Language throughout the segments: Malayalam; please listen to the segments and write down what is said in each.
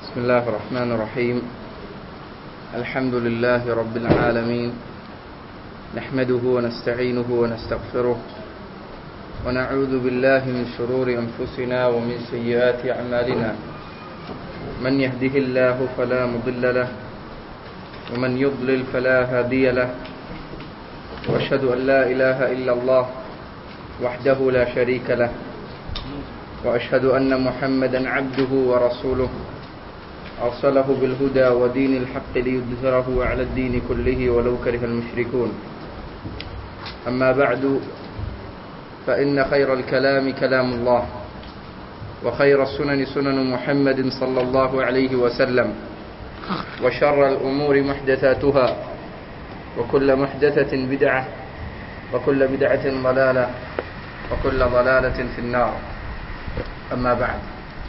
بسم الله الرحمن الرحيم الحمد لله رب العالمين نحمده ونستعينه ونستغفره ونعوذ بالله من شرور أنفسنا ومن سيئات أعمالنا من يهده الله فلا مضل له ومن يضلل فلا هادي له وأشهد أن لا إله إلا الله وحده لا شريك له وأشهد أن محمدا عبده ورسوله أرسله بالهدى ودين الحق ليظهره على الدين كله ولو كره المشركون أما بعد فإن خير الكلام كلام الله وخير السنن سنن محمد صلى الله عليه وسلم وشر الأمور محدثاتها وكل محدثة بدعة وكل بدعة ضلالة وكل ضلالة في النار أما بعد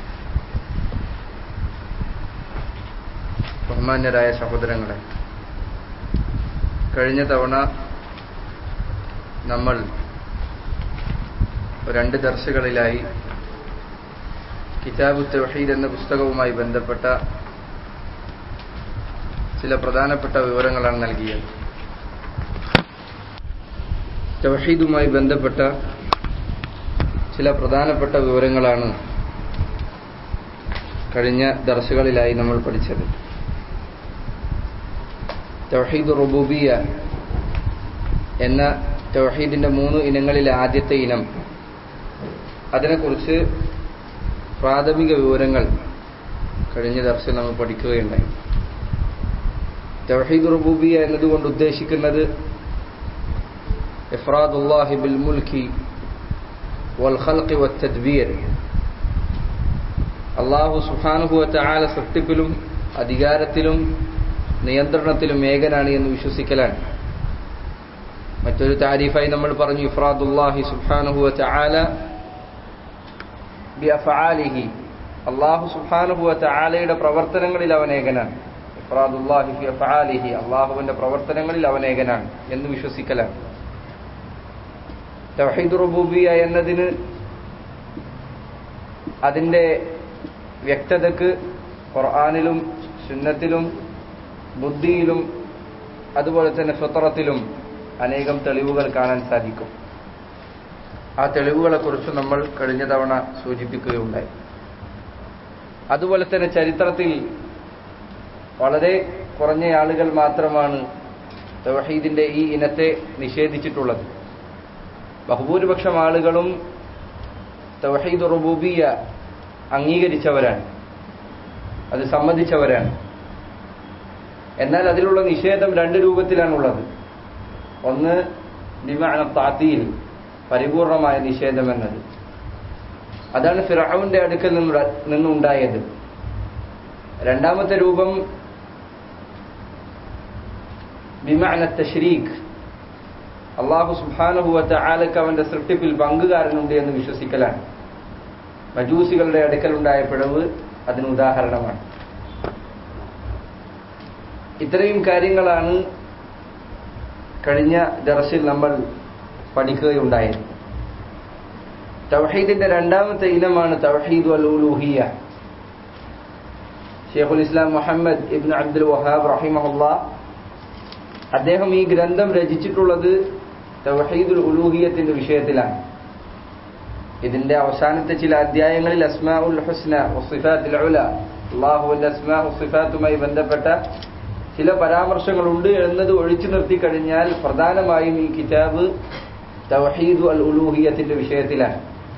ബഹുമാന്യരായ സഹോദരങ്ങളെ കഴിഞ്ഞ തവണ നമ്മൾ രണ്ട് ദർശകളിലായി കിതാബ് തൗഹീദ് എന്ന പുസ്തകവുമായി ബന്ധപ്പെട്ട ചില പ്രധാനപ്പെട്ട വിവരങ്ങളാണ് നൽകിയത് തൗഹീദുമായി ബന്ധപ്പെട്ട ചില പ്രധാനപ്പെട്ട വിവരങ്ങളാണ് കഴിഞ്ഞ ദർശകളിലായി നമ്മൾ പഠിച്ചത് തൗഹീദ് റുബൂബിയ എന്ന തൗഹീദിന്റെ മൂന്ന് ഇനങ്ങളിലെ ആദ്യത്തെ ഇനം അതിനെക്കുറിച്ച് പ്രാഥമിക വിവരങ്ങൾ കഴിഞ്ഞ ദർശനം നമ്മൾ പഠിക്കുകയുണ്ടായി തൗഹീദ് റുബൂബിയ എന്നതുകൊണ്ട് ഉദ്ദേശിക്കുന്നത് ഇഫ്രാദുല്ലാഹി ബിൽ മുൽക്കി വൽ ഖൽഖി വത്തദ്ബീർ അള്ളാഹു സുഹാനുഭവ ചാല സൃഷ്ടിപ്പിലും അധികാരത്തിലും നിയന്ത്രണത്തിലും ഏകനാണ് എന്ന് വിശ്വസിക്കലാണ് മറ്റൊരു താരീഫായി നമ്മൾ പറഞ്ഞു ഇഫ്രാദുല്ലാഹി സുഹാനുഹുവ ചാല ബിഅഫആലിഹി അള്ളാഹു സുഹാനുഹുവ ചാലയുടെ പ്രവർത്തനങ്ങളിൽ അവൻ ഏകനാണ് ഇഫ്രാദുല്ലാഹി ഫി അഫആലിഹി അള്ളാഹുവിന്റെ പ്രവർത്തനങ്ങളിൽ അവൻ ഏകനാണ് എന്ന് വിശ്വസിക്കലാണ് തൗഹീദ് റുബൂബിയ എന്നതിന് അതിന്റെ വ്യക്തതക്ക് ഖുർആാനിലും സുന്നത്തിലും ബുദ്ധിയിലും അതുപോലെ തന്നെ ഫിത്രത്തിലും അനേകം തെളിവുകൾ കാണാൻ സാധിക്കും ആ തെളിവുകളെക്കുറിച്ച് നമ്മൾ കഴിഞ്ഞ തവണ സൂചിപ്പിക്കുകയുണ്ടായി അതുപോലെ തന്നെ ചരിത്രത്തിൽ വളരെ കുറഞ്ഞ ആളുകൾ മാത്രമാണ് തവഹീദിന്റെ ഈ ഇനത്തെ നിഷേധിച്ചിട്ടുള്ളത് ബഹുഭൂരിപക്ഷം ആളുകളും തവഹീദ് റുബൂബിയ അംഗീകരിച്ചവരാണ് അത് സമ്മതിച്ചവരാണ് എന്നാൽ അതിലുള്ള നിഷേധം രണ്ട് രൂപത്തിലാണുള്ളത് ഒന്ന് ബിമാന താത്തിയിൽ പരിപൂർണമായ നിഷേധം എന്നത് അതാണ് ഫിറാവിന്റെ അടുക്കൽ നിന്നുണ്ടായത് രണ്ടാമത്തെ രൂപം ബിമാന തഷ്രീഖ് അള്ളാഹു സുബാനുഭവത്തെ ആലക്ക് അവന്റെ സൃഷ്ടിപ്പിൽ പങ്കുകാരനുണ്ട് എന്ന് വിശ്വസിക്കലാണ് മജൂസികളുടെ അടുക്കലുണ്ടായ പിഴവ് അതിന് ഉദാഹരണമാണ് ഇത്രയും കാര്യങ്ങളാണ് കഴിഞ്ഞ ദർശിൽ നമ്മൾ പഠിക്കുകയുണ്ടായത് തവഹീദിന്റെ രണ്ടാമത്തെ ഇനമാണ് തവഹീദ് അൽ ഉലൂഹിയ ഷെയ്ഖുൽ ഇസ്ലാം മുഹമ്മദ് ഇബ്ൻ അബ്ദുൽ വഹാബ് റഹിമഹുല്ല അദ്ദേഹം ഈ ഗ്രന്ഥം രചിച്ചിട്ടുള്ളത് തവഹീദുൽ ഉലൂഹിയത്തിന്റെ വിഷയത്തിലാണ് ഇതിന്റെ അവസാനത്തെ ചില അധ്യായങ്ങളിൽ അസ്മാ ഉൽ ഹുസ്ന വസിഫാത്തുൽ ഉല അള്ളാഹുവിന്റെ അസ്മാ സിഫാത്തുമായി ബന്ധപ്പെട്ട ചില പരാമർശങ്ങളുണ്ട് എന്നത് ഒഴിച്ചു നിർത്തി കഴിഞ്ഞാൽ പ്രധാനമായും ഈ കിതാബ് തവഹീദു അൽ ഉലൂഹിയത്തിന്റെ വിഷയത്തിലാണ്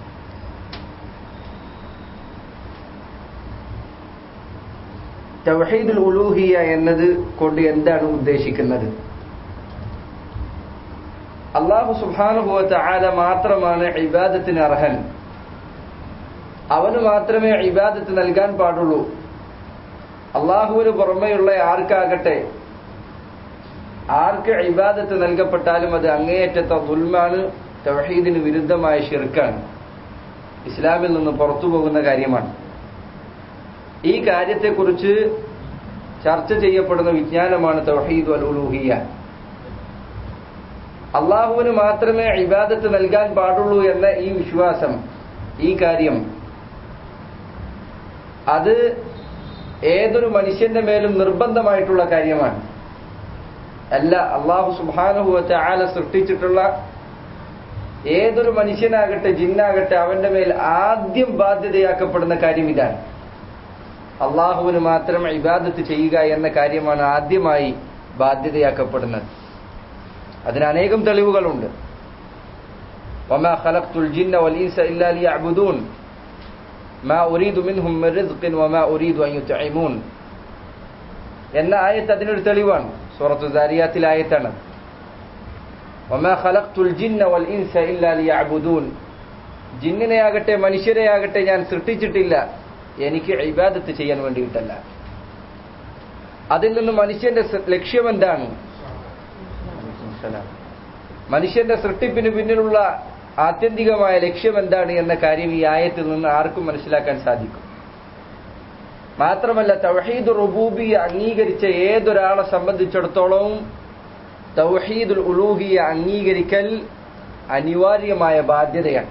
തവഹീദുൽ ഉലൂഹിയ എന്നത് കൊണ്ട് എന്താണ് ഉദ്ദേശിക്കുന്നത് അള്ളാഹു സുബാനുഭവത്തെ ആല മാത്രമാണ് ഇബാദത്തിന് അർഹൻ അവന് മാത്രമേ ഇബാദത്ത് നൽകാൻ പാടുള്ളൂ അള്ളാഹുവിന് പുറമെയുള്ള ആർക്കാകട്ടെ ആർക്ക് ഇബാദത്ത് നൽകപ്പെട്ടാലും അത് അങ്ങേയറ്റത്തെ ദുൽമാണ് തവഹീദിന് വിരുദ്ധമായ ഷിർക്കാണ് ഇസ്ലാമിൽ നിന്ന് പുറത്തു പോകുന്ന കാര്യമാണ് ഈ കാര്യത്തെക്കുറിച്ച് ചർച്ച ചെയ്യപ്പെടുന്ന വിജ്ഞാനമാണ് തവഹീദ് അൽ ഉലൂഹിയ അള്ളാഹുവിന് മാത്രമേ ഇബാദത്ത് നൽകാൻ പാടുള്ളൂ എന്ന ഈ വിശ്വാസം ഈ കാര്യം അത് ഏതൊരു മനുഷ്യന്റെ മേലും നിർബന്ധമായിട്ടുള്ള കാര്യമാണ് അല്ല അള്ളാഹു സുബാനുഭവത്തെ ആല സൃഷ്ടിച്ചിട്ടുള്ള ഏതൊരു മനുഷ്യനാകട്ടെ ജിന്നാകട്ടെ അവന്റെ മേൽ ആദ്യം ബാധ്യതയാക്കപ്പെടുന്ന കാര്യം ഇതാണ് അള്ളാഹുവിന് മാത്രം ഇബാദത്ത് ചെയ്യുക എന്ന കാര്യമാണ് ആദ്യമായി ബാധ്യതയാക്കപ്പെടുന്നത് അതിന് അനേകം തെളിവുകളുണ്ട് وما خلقت الجن والإنس إلا ليعبدون ما أريد منهم من رزق وما أريد أن يطعمون എന്ന ആയത്ത് അതിനൊരു തെളിവാണ് സൂറത്തു ദാരിയാത്തിലെ ആയത്താണ് وما خلقت الجن والإنس إلا ليعبدون ജിന്നിനെയാകട്ടെ മനുഷ്യരെയാകട്ടെ ഞാൻ സൃഷ്ടിച്ചിട്ടില്ല എനിക്ക് ഇബാദത്ത് ചെയ്യാൻ വേണ്ടിയിട്ടല്ല അതിൽ നിന്ന് മനുഷ്യന്റെ ലക്ഷ്യം എന്താണ് മനുഷ്യന്റെ സൃഷ്ടിപ്പിന് പിന്നിലുള്ള ആത്യന്തികമായ ലക്ഷ്യം എന്താണ് എന്ന കാര്യം ഈ ആയത്തിൽ നിന്ന് ആർക്കും മനസ്സിലാക്കാൻ സാധിക്കും മാത്രമല്ല തൗഹീദ് റുബൂബിയെ അംഗീകരിച്ച ഏതൊരാളെ സംബന്ധിച്ചിടത്തോളവും തൗഹീദുൽ ഉലൂഹിയെ അംഗീകരിക്കൽ അനിവാര്യമായ ബാധ്യതയാണ്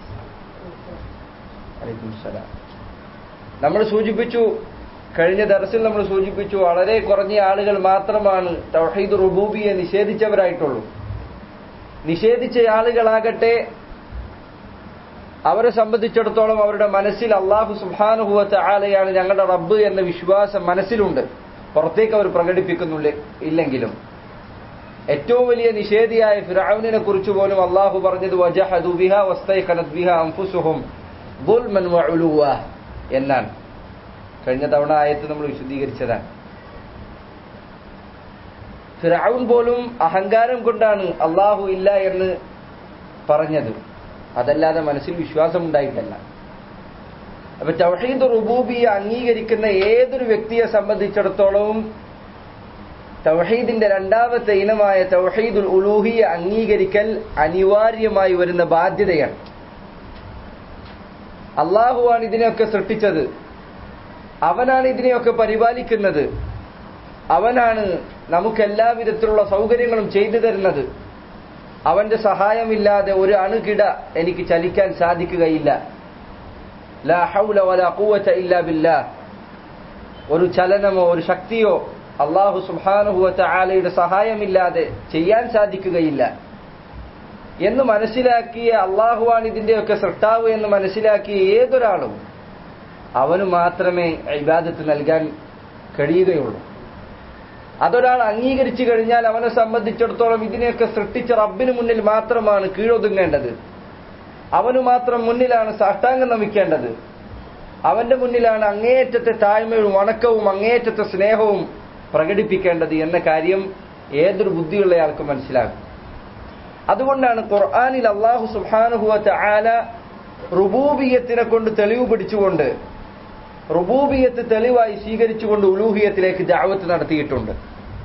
നമ്മൾ സൂചിപ്പിച്ചു കഴിഞ്ഞ ദർസിൽ നമ്മൾ സൂചിപ്പിച്ചു വളരെ കുറഞ്ഞ ആളുകൾ മാത്രമാണ് തൗഹീദ് റുബൂബിയെ നിഷേധിച്ചവരായിട്ടുള്ളൂ നിഷേധിച്ച ആളുകളാകട്ടെ അവരെ സംബന്ധിച്ചിടത്തോളം അവരുടെ മനസ്സിൽ അള്ളാഹു സുഹാനുഭവത്തെ ആലയാണ് ഞങ്ങളുടെ റബ്ബ് എന്ന വിശ്വാസം മനസ്സിലുണ്ട് പുറത്തേക്ക് അവർ പ്രകടിപ്പിക്കുന്നില്ല ഇല്ലെങ്കിലും ഏറ്റവും വലിയ നിഷേധിയായ ഫിറൌനിനെ കുറിച്ച് പോലും അള്ളാഹു പറഞ്ഞത് വജഹദു ബിഹ വസ്തൈഖനത് ബിഹ അൻഫുസുഹും ദുൽമൻ വഉലുവ എന്നാണ് കഴിഞ്ഞ തവണ ആയത്ത് നമ്മൾ വിശദീകരിച്ചതാണ് ഫിറൌൻ പോലും അഹങ്കാരം കൊണ്ടാണ് അള്ളാഹു ഇല്ല എന്ന് പറഞ്ഞത് അതല്ലാതെ മനസ്സിൽ വിശ്വാസം ഉണ്ടായിട്ടല്ല അപ്പൊ തൗഹീദ് റുബൂബിയെ അംഗീകരിക്കുന്ന ഏതൊരു വ്യക്തിയെ സംബന്ധിച്ചിടത്തോളവും തൗഹീദിന്റെ രണ്ടാമത്തെ ഇനമായ തൗഹീദുൽ ഉലൂഹിയെ അംഗീകരിക്കൽ അനിവാര്യമായി വരുന്ന ബാധ്യതയാണ് അള്ളാഹുവാണ് ഇതിനെയൊക്കെ സൃഷ്ടിച്ചത് അവനാണ് ഇതിനെയൊക്കെ പരിപാലിക്കുന്നത് അവനാണ് നമുക്ക് എല്ലാ വിധത്തിലുള്ള സൗകര്യങ്ങളും ചെയ്തു തരുന്നത് അവന്റെ സഹായമില്ലാതെ ഒരു അണുകിട എനിക്ക് ചലിക്കാൻ സാധിക്കുകയില്ല ലാ ഹൗല വലാ ഖുവത ഇല്ലാ ബില്ലാ ഒരു ചലനമോ ഒരു ശക്തിയോ അള്ളാഹു സുബാനുഹുവത്ത ആലയുടെ സഹായമില്ലാതെ ചെയ്യാൻ സാധിക്കുകയില്ല എന്ന് മനസ്സിലാക്കിയ അള്ളാഹുവാണ് ഇതിന്റെയൊക്കെ സൃഷ്ടാവ് എന്ന് മനസ്സിലാക്കിയ ഏതൊരാളും അവന് മാത്രമേ ഇബാദത്ത് നൽകാൻ കഴിയുകയുള്ളൂ അതൊരാൾ അംഗീകരിച്ചു കഴിഞ്ഞാൽ അവനെ സംബന്ധിച്ചിടത്തോളം ഇതിനെയൊക്കെ സൃഷ്ടിച്ച റബ്ബിന് മുന്നിൽ മാത്രമാണ് കീഴൊതുങ്ങേണ്ടത് അവന് മാത്രം മുന്നിലാണ് സാഷ്ടാംഗം നമിക്കേണ്ടത് അവന്റെ മുന്നിലാണ് അങ്ങേയറ്റത്തെ താഴ്മയും വണക്കവും അങ്ങേയറ്റത്തെ സ്നേഹവും പ്രകടിപ്പിക്കേണ്ടത് എന്ന കാര്യം ഏതൊരു ബുദ്ധിയുള്ള ആൾക്ക് മനസ്സിലാകും അതുകൊണ്ടാണ് ഖുർആാനിൽ അള്ളാഹു സുബാനുഹുവത്ത ആല റുബൂബിയത്തിനെ കൊണ്ട് തെളിവ് പിടിച്ചുകൊണ്ട് റുബൂബിയത്ത് തെളിവായി സ്വീകരിച്ചുകൊണ്ട് ഉലൂഹിയത്തിലേക്ക് ദാവത്ത് നടത്തിയിട്ടുണ്ട്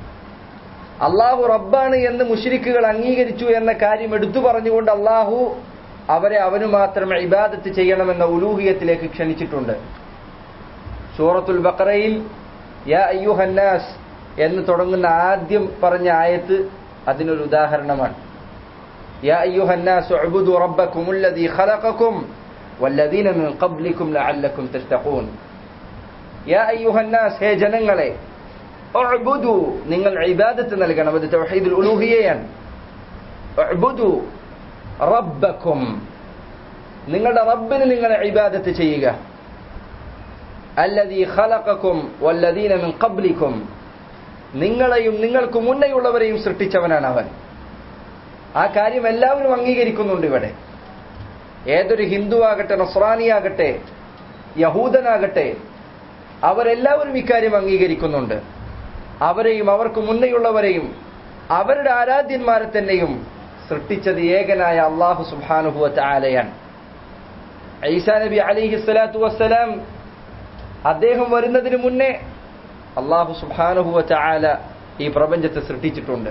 അള്ളാഹു റബ്ബാണ് എന്ന് മുഷിരിക്കുകൾ അംഗീകരിച്ചു എന്ന കാര്യം എടുത്തു പറഞ്ഞുകൊണ്ട് അള്ളാഹു അവരെ അവന് മാത്രം ഇബാദത്ത് ചെയ്യണമെന്ന ഉലൂഹിയത്തിലേക്ക് ക്ഷണിച്ചിട്ടുണ്ട് സൂറത്തുൽ ബക്കറയിൽ യാ അയ്യുഹന്നാസ് എന്ന് തുടങ്ങുന്ന ആദ്യം പറഞ്ഞ ആയത്ത് അതിനൊരു ഉദാഹരണമാണ് യാ അയ്യുഹന്നാസ് ഉഅ്ബുദു റബ്ബക്കും الذي خلقكم والذين من قبلكم لعلكم تتقون യാ അയ്യുഹന്നാസ് ഹേ ജനങ്ങളെ ഉഅ്ബുദു നിങ്ങൾ ഇബാദത്ത് നൽകണം അത് തൗഹീദുൽ ഉലൂഹിയയാണ് ഉഅ്ബുദു റബ്ബക്കും നിങ്ങളുടെ റബ്ബിന് നിങ്ങൾ ഇബാദത്ത് ചെയ്യുക അല്ലദീ ഖലഖക്കും വല്ലദീന മിൻ ഖബ്ലിക്കും നിങ്ങളെയും നിങ്ങൾക്ക് മുന്നേയുള്ളവരെയും സൃഷ്ടിച്ചവനാണ് അവൻ ആ കാര്യം എല്ലാവരും അംഗീകരിക്കുന്നുണ്ട് ഇവിടെ ഏതൊരു ഹിന്ദു ആകട്ടെ നസ്രാനിയാകട്ടെ യഹൂദനാകട്ടെ അവരെല്ലാവരും ഇക്കാര്യം അംഗീകരിക്കുന്നുണ്ട് അവരെയും അവർക്ക് മുന്നേയുള്ളവരെയും അവരുടെ ആരാധ്യന്മാരെ തന്നെയും സൃഷ്ടിച്ചത് ഏകനായ അള്ളാഹു സുബാനുഹുവത്ത് ആലയാണ് ഐസാ നബി അലിഹി സ്വലാത്തു വസ്സലാം അദ്ദേഹം വരുന്നതിന് മുന്നേ അള്ളാഹു സുബാനുഹുവത്ത് ആല ഈ പ്രപഞ്ചത്തെ സൃഷ്ടിച്ചിട്ടുണ്ട്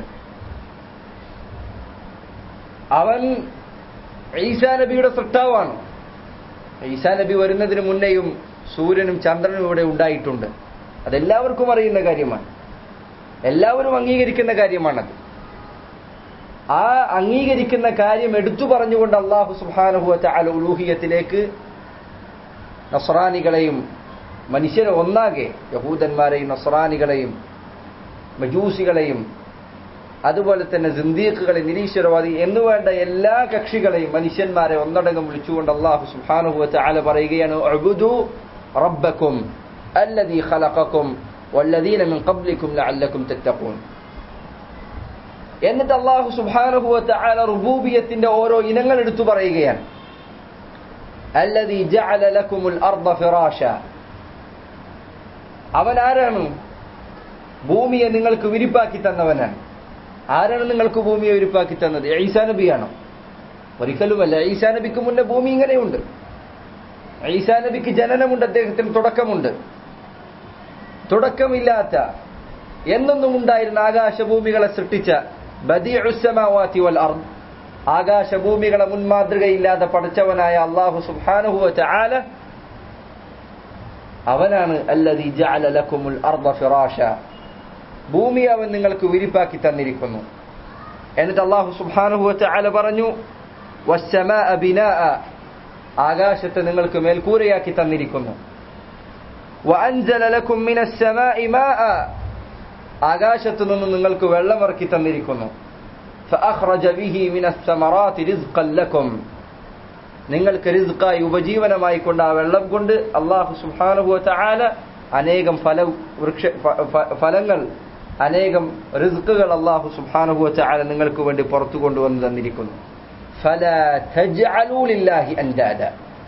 അവൻ ഈസാ നബിയുടെ സൃഷ്ടാവാണ് ഈസാ നബി വരുന്നതിന് മുന്നേയും സൂര്യനും ചന്ദ്രനും ഇവിടെ ഉണ്ടായിട്ടുണ്ട് അതെല്ലാവർക്കും അറിയുന്ന കാര്യമാണ് എല്ലാവരും അംഗീകരിക്കുന്ന കാര്യമാണത് ആ അംഗീകരിക്കുന്ന കാര്യം എടുത്തു പറഞ്ഞുകൊണ്ട് അള്ളാഹു സുബാനുഹുവത്തെ അല ഉലൂഹിയത്തിലേക്ക് നസ്രാനികളെയും മനുഷ്യരെ ഒന്നാകെ യഹൂദന്മാരെയും നസ്രാനികളെയും മജൂസികളെയും അതുപോലെ തന്നെ സിന്ദീഖുകളെ നിരീശ്വരവാദി എന്ന് വേണ്ട എല്ലാ കക്ഷികളെയും മനുഷ്യന്മാരെ ഒന്നടങ്കം വിളിച്ചുകൊണ്ട് അള്ളാഹു സുബ്ഹാനഹു തആല പറയുകയാണ് ഉഅ്ബുദു റബ്ബക്കും അല്ലദീ ഖലഖക്കും വല്ലദീന മിൻ ഖബ്ലിക്കും ലഅല്ലക്കും തത്തഖൂൻ എന്നിട്ട് അള്ളാഹു സുബ്ഹാനഹു തആല റുബൂബിയത്തിന്റെ ഓരോ ഇനങ്ങൾ എടുത്തു പറയുകയാണ് അല്ലദീ ജഅല ലക്കുമുൽ അർദ ഫിറാശ അവൻ ആരാണ് ഭൂമിയെ നിങ്ങൾക്ക് വിരിപ്പാക്കി തന്നവനാണ് ആരാണ് നിങ്ങൾക്ക് ഭൂമിയെ വിരിപ്പാക്കി തന്നത് ഈസാ നബിയാണോ ഒരിക്കലുമല്ല ഈസാ നബിക്ക് മുന്നേ ഭൂമി ഇങ്ങനെയുണ്ട് ഈസാ നബിക്ക് ജനനമുണ്ട് അദ്ദേഹത്തിന് തുടക്കമുണ്ട് തുടക്കമില്ലാത്ത എന്നൊന്നും ഉണ്ടായിരുന്ന ആകാശഭൂമികളെ സൃഷ്ടിച്ച ബദിഉസ്സമാവാതി വൽ അർദ് ആകാശഭൂമികളെ മുൻമാതൃകയില്ലാതെ പഠിച്ചവനായ അള്ളാഹു സുബ്ഹാനഹു വതആല അവനാണ് അല്ലദീ ജഅല ലക്കുമുൽ അർദ ഫിറാശ ഭൂമി അവൻ നിങ്ങൾക്ക് വിരിപ്പാക്കി തന്നിരിക്കുന്നു എന്നിട്ട് അള്ളാഹു സുബ്ഹാനഹു വതആല പറഞ്ഞു വസ്സമാഅ ബിനാഅ ആകാശത്തെ നിങ്ങൾക്ക് മേൽക്കൂരയാക്കി തന്നിരിക്കുന്നു വഅൻസല ലക്കും മിനസ് സമാഇ മാഅ ആകാശത്തു നിന്ന് നിങ്ങൾക്ക് വെള്ളമിറക്കി തന്നിരിക്കുന്നു فأخرج به من الثمرات رزقا لكم നിങ്ങൾക്ക് റിസ്ക്കായി ഉപജീവനമായി കൊണ്ട് ആ വെള്ളം കൊണ്ട് അള്ളാഹു സുബ്ഹാനഹു വതആല അനേകം ഫല വൃക്ഷ ഫലങ്ങൾ അനേകം റിസ്ക്കുകൾ അള്ളാഹു സുബ്ഹാനഹു വതആല നിങ്ങൾക്ക് വേണ്ടി പുറത്തു കൊണ്ടുവന്ന് തന്നിരിക്കുന്നു ഫലാ തജ്അലൂ ലില്ലാഹി അൻദാദ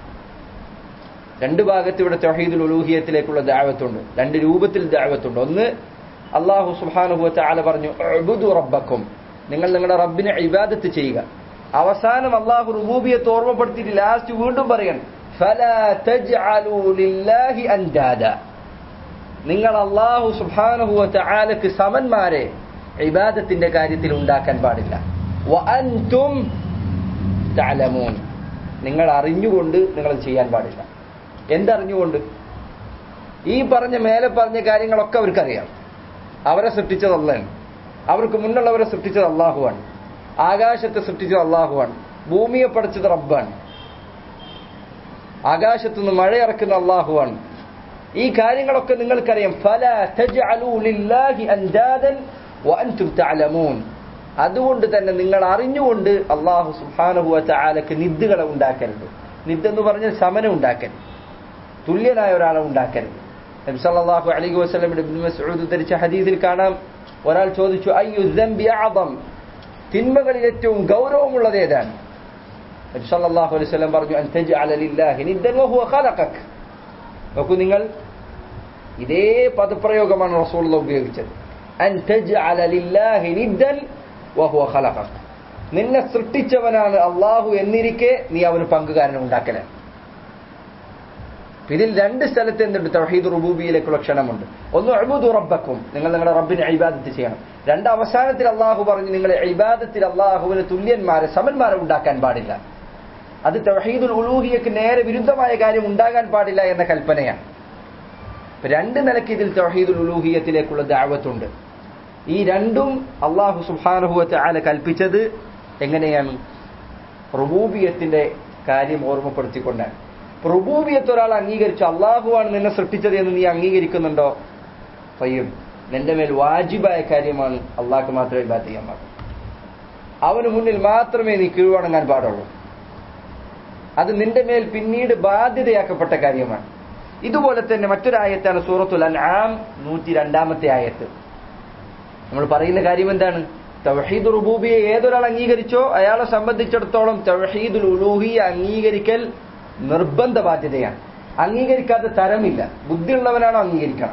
രണ്ട് ഭാഗത്ത് ഇവിടെ തൗഹീദുൽ ഉലൂഹിയത്തിലേക്കുള്ള ദഅവത്തുണ്ട് രണ്ട് രൂപത്തിൽ ദഅവത്തുണ്ട് ഒന്ന് അള്ളാഹു സുബ്ഹാനഹു വതആല പറഞ്ഞു ഉബ്ദു റബ്ബക്കും നിങ്ങൾ നിങ്ങളുടെ റബ്ബിനെ ഇബാദത്ത് ചെയ്യുക അവസാനം അള്ളാഹു റുബൂബിയത്ത് ഓർമ്മപ്പെടുത്തിയിട്ട് ലാസ്റ്റ് വീണ്ടും പറയണം ഫലാ തജ്അലൂ ലില്ലാഹി അൻദാദ നിങ്ങൾ അള്ളാഹു സുബ്ഹാനഹു വതആലക്ക് സമന്മാരെ ഇബാദത്തിന്റെ കാര്യത്തിൽ ഉണ്ടാക്കാൻ പാടില്ല വഅൻതും തഅലമൂൻ നിങ്ങൾ അറിഞ്ഞുകൊണ്ട് നിങ്ങൾ ചെയ്യാൻ പാടില്ല എന്തറിഞ്ഞുകൊണ്ട് ഈ പറഞ്ഞ മേലെ പറഞ്ഞ കാര്യങ്ങളൊക്കെ അവർക്കറിയാം അവരെ സൃഷ്ടിച്ചത് അള്ളാണ് അവർക്ക് മുന്നുള്ളവരെ സൃഷ്ടിച്ചത് അള്ളാഹുവാണ് ആകാശത്തെ സൃഷ്ടിച്ചത് അള്ളാഹുവാണ് ഭൂമിയെ പഠിച്ചത് റബ്ബാണ് ആകാശത്തുനിന്ന് മഴ ഇറക്കുന്ന അള്ളാഹുവാണ് ഈ കാര്യങ്ങളൊക്കെ നിങ്ങൾക്കറിയാം ഫല തജ്അലൂ ലില്ലാഹി അൻദാദൻ വഅൻതും തഅലമൂൻ അതുകൊണ്ട് തന്നെ നിങ്ങൾ അറിഞ്ഞുകൊണ്ട് അള്ളാഹു സുബ്ഹാനഹു വതആലക്ക് നിദ്ദുകളെ ഉണ്ടാക്കരുത് നിദ് എന്ന് പറഞ്ഞാൽ സമനം ഉണ്ടാക്കരുത് തുല്യനായ ഒരാളെ ഉണ്ടാക്കരുത് നബി സല്ലല്ലാഹു അലൈഹി വസല്ലം ഇബ്നു മസ്ഊദ് ധരിച്ച ഹദീസിൽ കാണാം ഒരാൾ ചോദിച്ചു അയ്യു ദംബി അഅദം തിന്മകളിൽ ഏറ്റവും ഗൗരവമുള്ളത് ഏതാണ് നബി സല്ലല്ലാഹു അലൈഹി വസല്ലം പറഞ്ഞു അൻ തജ്അല ലില്ലാഹി നിദ്ദൻ വഹുവ ഖലഖക് നോക്കൂ നിങ്ങൾ ഇതേ പദപ്രയോഗമാണ് റസൂലുള്ള ഉപയോഗിച്ചത് അൻ തജ്അല ലില്ലാഹി നിദ്ദൻ വഹുവ ഖലഖക് നിന്നെ സൃഷ്ടിച്ചവനാണ് അള്ളാഹു എന്നിരിക്കെ നീ അവന് പങ്കുകാരനെ ഉണ്ടാക്കലാണ് ഇതിൽ രണ്ട് സ്ഥലത്ത് എന്തുണ്ട് തൗഹീദ് റുബൂബിയിലേക്കുള്ള ക്ഷണമുണ്ട് ഒന്ന് അഴുബുദു റബ്ബക്കും നിങ്ങൾ നിങ്ങളുടെ റബ്ബിനെ ഇബാദത്ത് ചെയ്യണം രണ്ട് അവസാനത്തിൽ അള്ളാഹു പറഞ്ഞു നിങ്ങളെ ഇബാദത്തിൽ അള്ളാഹുവിന് തുല്യന്മാരെ സമന്മാരെ ഉണ്ടാക്കാൻ പാടില്ല അത് തൗഹീദുൽ ഉലൂഹിയക്ക് നേരെ വിരുദ്ധമായ കാര്യം ഉണ്ടാകാൻ പാടില്ല എന്ന കൽപ്പനയാണ് രണ്ട് നിലയ്ക്ക് ഇതിൽ തൗഹീദുൽ ഉലൂഹിയത്തിലേക്കുള്ള ദാവത്തുണ്ട് ഈ രണ്ടും അള്ളാഹു സുബാനുഹുവത്തെ ആല കൽപ്പിച്ചത് എങ്ങനെയാണ് റുബൂബിയത്തിന്റെ കാര്യം ഓർമ്മപ്പെടുത്തിക്കൊണ്ടാണ് റുബൂബിയത്ത് ഒരാൾ അംഗീകരിച്ചു അള്ളാഹുവാണ് നിന്നെ സൃഷ്ടിച്ചത് എന്ന് നീ അംഗീകരിക്കുന്നുണ്ടോ പയ്യും നിന്റെ മേൽ വാജിബായ കാര്യമാണ് അള്ളാഹ്ക്ക് മാത്രമേ ബാത്ത് ചെയ്യാൻ പാടുള്ളൂ അവന് മുന്നിൽ മാത്രമേ നീ കീഴ്വണങ്ങാൻ പാടുള്ളൂ അത് നിന്റെ മേൽ പിന്നീട് ബാധ്യതയാക്കപ്പെട്ട കാര്യമാണ് ഇതുപോലെ തന്നെ മറ്റൊരായത്താണ് സൂറത്തുൽ അൻആം നൂറ്റി രണ്ടാമത്തെ ആയത്ത് നമ്മൾ പറയുന്ന കാര്യം എന്താണ് തവഹീദ് റുബൂബിയെ ഏതൊരാൾ അംഗീകരിച്ചോ അയാളെ സംബന്ധിച്ചിടത്തോളം തവഹീദുൽ ഉലൂഹിയ അംഗീകരിക്കൽ നിർബന്ധ ബാധ്യതയാണ് അംഗീകരിക്കാത്ത തരമില്ല ബുദ്ധിയുള്ളവനാണോ അംഗീകരിക്കണം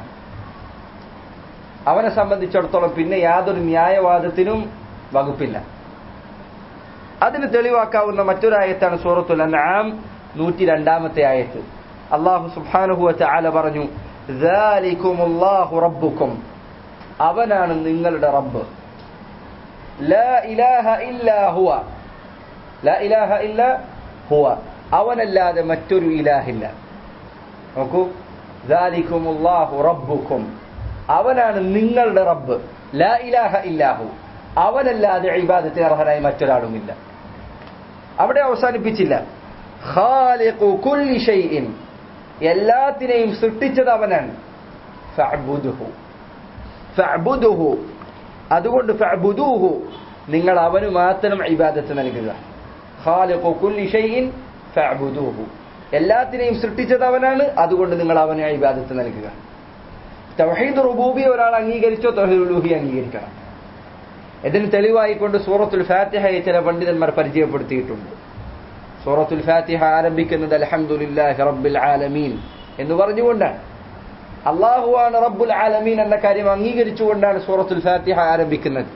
അവനെ സംബന്ധിച്ചിടത്തോളം പിന്നെ യാതൊരു ന്യായവാദത്തിനും വകുപ്പില്ല അതിന് തെളിവാക്കാവുന്ന മറ്റൊരായത്താണ് സൂറത്തുൽ അൻആം നൂറ്റി രണ്ടാമത്തെ ആയത്ത് അള്ളാഹു സുബ്ഹാനഹു വതആല പറഞ്ഞു റബ്ബുക്കും അവനാണ് നിങ്ങളുടെ റബ്ബ് ലാ ഇലാഹ ഇല്ലാ ഹുവ ലാ ഇലാഹ ഇല്ലാ ഹുവ അവനല്ലാതെ മറ്റൊരു ഇലാഹില്ല നോക്കൂ ദാലിക്കുമുല്ലാഹു റബ്ബുക്കും അവനാണ് നിങ്ങളുടെ റബ്ബ് ലാ ഇലാഹ ഇല്ലാഹു അവനല്ലാതെ ഇബാദത്തിന് അർഹനായി മറ്റൊരാളുമില്ല അവിടെ അവസാനിപ്പിച്ചില്ല ഖാലിഖു കുല്ലി ഷൈഇൻ എല്ലാത്തിനെയും സൃഷ്ടിച്ചത് അവനാണ് ഫഅ്ബുദുഹു ഫഅ്ബുദുഹു അതുകൊണ്ട് ഫഅ്ബുദൂഹു നിങ്ങൾ അവന് മാത്രം ഇബാദത്ത് നൽകുക ഖാലിഖു കുല്ലി ഷൈഇൻ ഫഅ്ബുദൂഹു എല്ലാത്തിനെയും സൃഷ്ടിച്ചത് അവനാണ് അതുകൊണ്ട് നിങ്ങൾ അവന് ഇബാദത്ത് നൽകുക തൗഹീദ് റുബൂബി ഒരാൾ അംഗീകരിച്ചോ തൗഹീദ് ഉലൂഹി അംഗീകരിക്കണം ഇതിന് തെളിവായിക്കൊണ്ട് സൂറത്തുൽ ഫാത്തിഹയെ ചില പണ്ഡിതന്മാർ പരിചയപ്പെടുത്തിയിട്ടുണ്ട് സൂറത്തുൽ ഫാത്തിഹ ആരംഭിക്കുന്നത് അൽഹംദുലില്ലാഹി റബ്ബിൽ ആലമീൻ എന്ന് പറഞ്ഞുകൊണ്ടാണ് അള്ളാഹുവാണ് റബ്ബുൽ ആലമീൻ എന്ന കാര്യം അംഗീകരിച്ചുകൊണ്ടാണ് സൂറത്തുൽ ഫാത്തിഹ ആരംഭിക്കുന്നത്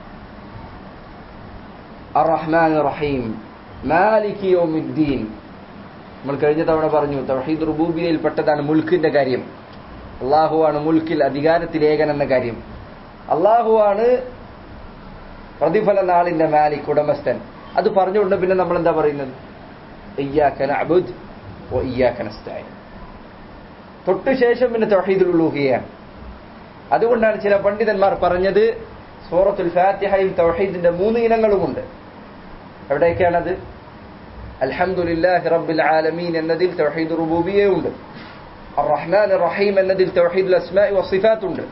അറഹ്മാൻ റഹീം മാലിക് യൗമിദ്ദീൻ നമ്മൾ കഴിഞ്ഞ തവണ പറഞ്ഞു തൗഹീദ് റുബൂബിയയിൽ പെട്ടതാണ് മുൽക്കിന്റെ കാര്യം അള്ളാഹുവാണ് മുൽക്കിൽ അധികാരത്തിലേകൻ എന്ന കാര്യം അള്ളാഹുവാണ് പ്രതിഫല നാളിന്റെ മാലിക് ഉടമസ്ഥൻ അത് പറഞ്ഞുകൊണ്ട് പിന്നെ നമ്മൾ എന്താ പറയുന്നത് ഇയ്യാക്കന അബുദ് ഓ ഇയ്യാക്കന സ്ഥായി തൊട്ടു ശേഷം പിന്നെ തൗഹീദുൽ ഉലൂഹിയാണ് അതുകൊണ്ടാണ് ചില പണ്ഡിതന്മാർ പറഞ്ഞത് സൂറത്തുൽ ഫാത്തിഹയിൽ തൗഹീദിന്റെ മൂന്ന് ഇനങ്ങളുമുണ്ട് എവിടേക്കാണത് അൽഹംദുലില്ലാഹി റബ്ബിൽ ആലമീൻ എന്നതിൽ തൗഹീദ് റുബൂബിയയുണ്ട് അർറഹ്മാൻ റഹീം എന്നതിൽ തൗഹീദുൽ അസ്മാഇ വസിഫാത്തുണ്ട്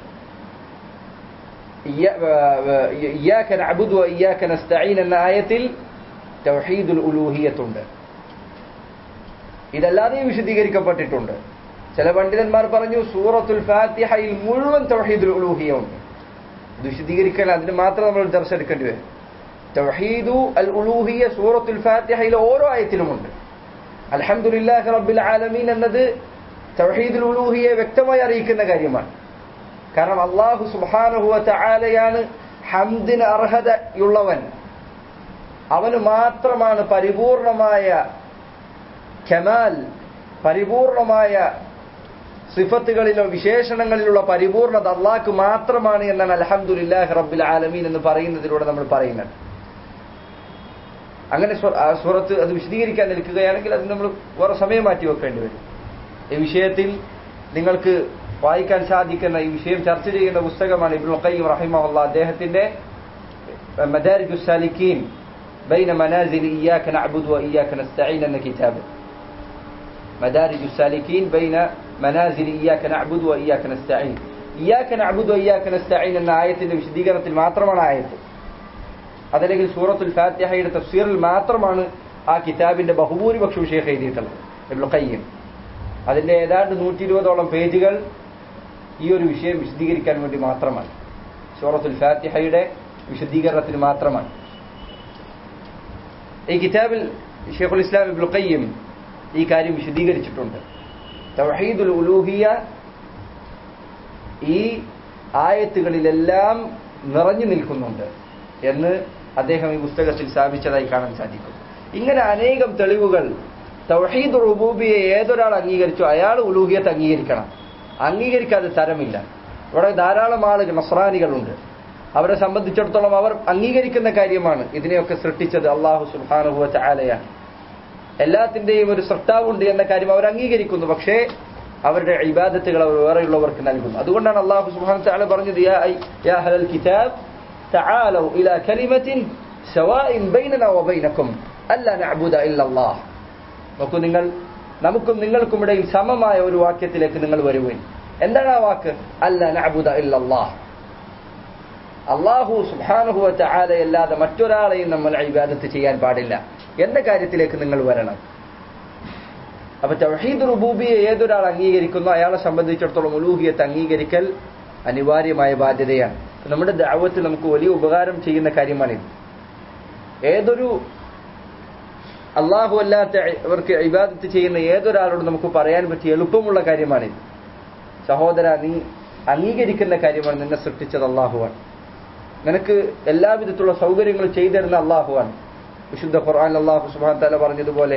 ഇയ്യാക നഅബുദു വ ഇയ്യാക നസ്തഈൻ എന്ന ആയത്തിൽ തൗഹീദുൽ ഉലൂഹിയത്തുണ്ട് ഇതല്ലാതെയും വിശദീകരിക്കപ്പെട്ടിട്ടുണ്ട് ചില പണ്ഡിതന്മാർ പറഞ്ഞു സൂറത്തുൽ ഫാത്തിഹയിൽ മുഴുവൻ തൗഹീദുൽ ഉലൂഹിയ ഉണ്ട് ഇത് വിശദീകരിക്കാൻ അതിന് മാത്രം നമ്മൾ ദർശനം എടുക്കേണ്ടി വരും തൗഹീദു അൽ ഉലൂഹിയ സൂറത്തുൽ ഫാത്തിഹയിലെ ഓരോ ആയത്തിലുമുണ്ട് അൽഹംദുലില്ലാഹി റബ്ബിൽ ആലമീൻ എന്നത് തൗഹീദുൽ ഉലൂഹിയെ വ്യക്തമായി അറിയിക്കുന്ന കാര്യമാണ് കാരണം അള്ളാഹു സുബാനുഹുവ ചായാലയാണ് ഹംദിന് അർഹതയുള്ളവൻ അവന് മാത്രമാണ് പരിപൂർണമായ കമാൽ പരിപൂർണമായ സിഫത്തുകളിലോ വിശേഷണങ്ങളിലുള്ള പരിപൂർണത അള്ളാഹ്ക്ക് മാത്രമാണ് എന്നാണ് അലഹമുല്ലാഹ് റബ്ബിൽ ആലമീൻ എന്ന് പറയുന്നതിലൂടെ നമ്മൾ പറയുന്നത് അങ്ങനെ സ്വറത്ത് അത് വിശദീകരിക്കാൻ നിൽക്കുകയാണെങ്കിൽ അത് നമ്മൾ വേറെ സമയം മാറ്റി വെക്കേണ്ടി വരും ഈ വിഷയത്തിൽ നിങ്ങൾക്ക് വായിക്കാൻ സാധിക്കുന്ന ഈ വിഷയം ചർച്ച ചെയ്യുന്ന പുസ്തകമാണ് ഇബ്നു ഖയ്യിം റഹിമഹുള്ള അദ്ദേഹത്തിന്റെ മദാരിജു സാലിക്കീൻ ബൈന മനാസിൽ ഇയ്യാക നഅബുദു വ ഇയ്യാക നസ്തഈൻ എന്ന കിതാബ് മദാരിജു സാലിക്കീൻ ബൈന മനാസിൽ ഇയ്യാക നഅബുദു വ ഇയ്യാക നസ്തഈൻ ഇയ്യാക നഅബുദു വ ഇയ്യാക നസ്തഈൻ എന്ന ആയത്തിന്റെ വിശദീകരണത്തിൽ മാത്രമാണ് ആയത്ത് അതല്ലെങ്കിൽ സൂറത്തുൽ ഫാത്തിഹയുടെ തഫ്സീറിൽ മാത്രമാണ് ആ കിതാബിന്റെ ബഹുഭൂരിപക്ഷം ഷേഖ് എഴുതിയിട്ടുള്ളത് ഇബ്നു ഖയ്യിം അതിന്റെ ഏതാണ്ട് നൂറ്റി ഇരുപതോളം പേജുകൾ ഈ ഒരു വിഷയം വിശദീകരിക്കാൻ വേണ്ടി മാത്രമാണ് സൂറത്തുൽ ഫാത്തിഹയുടെ വിശദീകരണത്തിന് മാത്രമാണ് ഈ കിതാബിൽ ഷെയ്ഖുൽ ഇസ്ലാം ഇബ്നു ഖയ്യിം ഈ കാര്യം വിശദീകരിച്ചിട്ടുണ്ട് തൗഹീദുൽ ഉലൂഹിയ ഈ ആയത്തുകളിലെല്ലാം നിറഞ്ഞു നിൽക്കുന്നുണ്ട് എന്ന് അദ്ദേഹം ഈ പുസ്തകത്തിൽ സ്ഥാപിച്ചതായി കാണാൻ സാധിക്കും ഇങ്ങനെ അനേകം തെളിവുകൾ തൗഹീദ് റുബൂബിയെ ഏതൊരാൾ അംഗീകരിച്ചോ അയാൾ ഉലൂഹിയത്ത് അംഗീകരിക്കണം അംഗീകരിക്കാതെ തരമില്ല ഇവിടെ ധാരാളം ആളുകൾ നസ്രാനികളുണ്ട് അവരെ സംബന്ധിച്ചിടത്തോളം അവർ അംഗീകരിക്കുന്ന കാര്യമാണ് ഇതിനെയൊക്കെ സൃഷ്ടിച്ചത് അള്ളാഹു സുബാനുഭവ ചാലയാണ് എല്ലാത്തിന്റെയും ഒരു സൃഷ്ടാവുണ്ട് എന്ന കാര്യം അവർ അംഗീകരിക്കുന്നു പക്ഷേ അവരുടെ ഇബാദത്തുകൾ അവർ വേറെയുള്ളവർക്ക് നൽകുന്നു അതുകൊണ്ടാണ് അള്ളാഹു സുബാൻ ചാല പറഞ്ഞത് യാ ഹലൽ കിതാബ് تعالوا إلى كلمة سواء بيننا وبينكم ألا نعبد إلا الله നോക്കൂ നിങ്ങൾ നമുക്കും നിങ്ങൾക്കും ഇടയിൽ സമമായ ഒരു വാക്യത്തിലേക്ക് നിങ്ങൾ വരുവിൻ എന്താണ് ആ വാക്ക് അല്ല നഅബുദ ഇല്ലല്ലാഹ് അള്ളാഹു സുബ്ഹാനഹു വതആല അല്ലാതെ മറ്റൊരാളെയും നമ്മൾ ഇബാദത്ത് ചെയ്യാൻ പാടില്ല എന്ന കാര്യത്തിലേക്ക് നിങ്ങൾ വരണം അപ്പൊ തൗഹീദ് റുബൂബിയെ ഏതൊരാൾ അംഗീകരിക്കുന്നു അയാളെ സംബന്ധിച്ചിടത്തോളം ഉലൂഹിയത്ത് അംഗീകരിക്കൽ അനിവാര്യമായ ബാധ്യതയാണ് നമ്മുടെ ദാവത്ത് നമുക്ക് വലിയ ഉപകാരം ചെയ്യുന്ന കാര്യമാണിത് ഏതൊരു അള്ളാഹു അല്ലാത്ത അവർക്ക് ഇബാദത്ത് ചെയ്യുന്ന ഏതൊരാളോട് നമുക്ക് പറയാൻ പറ്റിയ എളുപ്പമുള്ള കാര്യമാണിത് സഹോദര നീ അംഗീകരിക്കുന്ന കാര്യമാണ് നിന്നെ സൃഷ്ടിച്ചത് അള്ളാഹുവാണ് നിനക്ക് എല്ലാവിധത്തിലുള്ള സൗകര്യങ്ങൾ ചെയ്തിരുന്ന അള്ളാഹുവാണ് വിശുദ്ധ ഖുർആൻ അള്ളാഹു സുബാൻ തല പറഞ്ഞതുപോലെ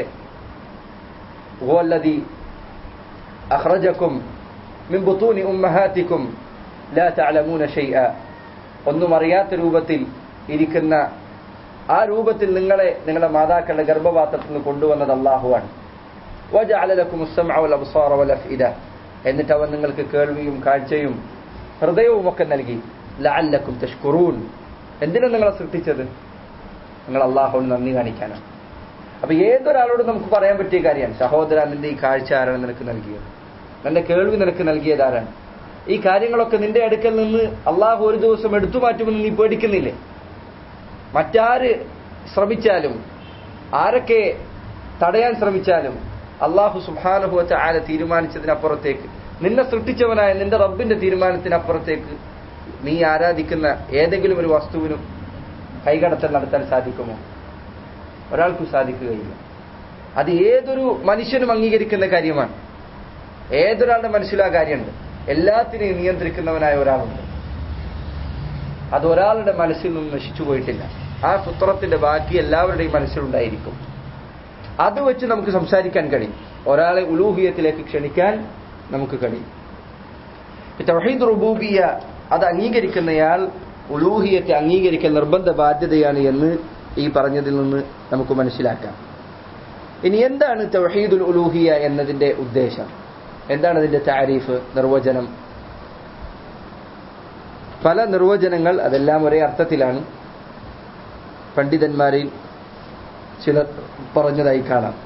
അഖ്റജക്കും മിൻ ബുത്തൂനി ഉമ്മഹാത്തിക്കും ലാ തഅലമൂന ഷൈഅ ഒന്നും അറിയാത്ത രൂപത്തിൽ ഇരിക്കുന്ന ആ രൂപത്തിൽ നിങ്ങളെ നിങ്ങളുടെ മാതാക്കളുടെ ഗർഭപാത്രത്തിൽ നിന്ന് കൊണ്ടുവന്നത് അള്ളാഹുവാണ് എന്നിട്ട് അവൻ നിങ്ങൾക്ക് കേൾവിയും കാഴ്ചയും ഹൃദയവും ഒക്കെ നൽകി ലഅല്ലക്കും തഷ്കുറൂൻ എന്തിനാണ് നിങ്ങളെ സൃഷ്ടിച്ചത് നിങ്ങൾ അള്ളാഹുവിന് നന്ദി കാണിക്കാനാണ് അപ്പൊ ഏതൊരാളോടും നമുക്ക് പറയാൻ പറ്റിയ കാര്യമാണ് സഹോദര നിന്റെ ഈ കാഴ്ച ആരാണ് നിനക്ക് നൽകിയത് നിന്റെ കേൾവി നിനക്ക് നൽകിയത് ആരാണ് ഈ കാര്യങ്ങളൊക്കെ നിന്റെ അടുക്കൽ നിന്ന് അള്ളാഹു ഒരു ദിവസം എടുത്തു മാറ്റുമെന്ന് നീ പേടിക്കുന്നില്ലേ മറ്റാര് ശ്രമിച്ചാലും ആരൊക്കെ തടയാൻ ശ്രമിച്ചാലും അള്ളാഹു സുബാനുഭവച്ച ആരെ തീരുമാനിച്ചതിനപ്പുറത്തേക്ക് നിന്നെ സൃഷ്ടിച്ചവനായ നിന്റെ റബ്ബിന്റെ തീരുമാനത്തിനപ്പുറത്തേക്ക് നീ ആരാധിക്കുന്ന ഏതെങ്കിലും ഒരു വസ്തുവിനും കൈകടത്തൽ നടത്താൻ സാധിക്കുമോ ഒരാൾക്കും സാധിക്കുകയില്ല അത് ഏതൊരു മനുഷ്യനും അംഗീകരിക്കുന്ന കാര്യമാണ് ഏതൊരാളുടെ മനസ്സിലും ആ കാര്യമുണ്ട് എല്ലാത്തിനെയും നിയന്ത്രിക്കുന്നവനായ ഒരാളുണ്ട് അത് ഒരാളുടെ മനസ്സിൽ നിന്നും നശിച്ചു പോയിട്ടില്ല ആ പുത്രത്തിന്റെ ബാക്കി എല്ലാവരുടെയും മനസ്സിലുണ്ടായിരിക്കും അത് വെച്ച് നമുക്ക് സംസാരിക്കാൻ കഴിയും ഒരാളെ ഉലൂഹിയത്തിലേക്ക് ക്ഷണിക്കാൻ നമുക്ക് കഴിയും തൗഹീദ് റുബൂബിയ അത് അംഗീകരിക്കുന്നയാൾ ഉലൂഹിയത്തെ അംഗീകരിക്കൽ നിർബന്ധ ബാധ്യതയാണ് എന്ന് ഈ പറഞ്ഞതിൽ നിന്ന് നമുക്ക് മനസ്സിലാക്കാം ഇനി എന്താണ് തൗഹീദുൽ ഉലൂഹിയ എന്നതിന്റെ ഉദ്ദേശം എന്താണ് അതിന്റെ താരീഫ് നിർവചനം പല നിർവചനങ്ങൾ അതെല്ലാം ഒരേ അർത്ഥത്തിലാണ് പണ്ഡിതന്മാരിൽ ചിലർ പറഞ്ഞതായി കാണാം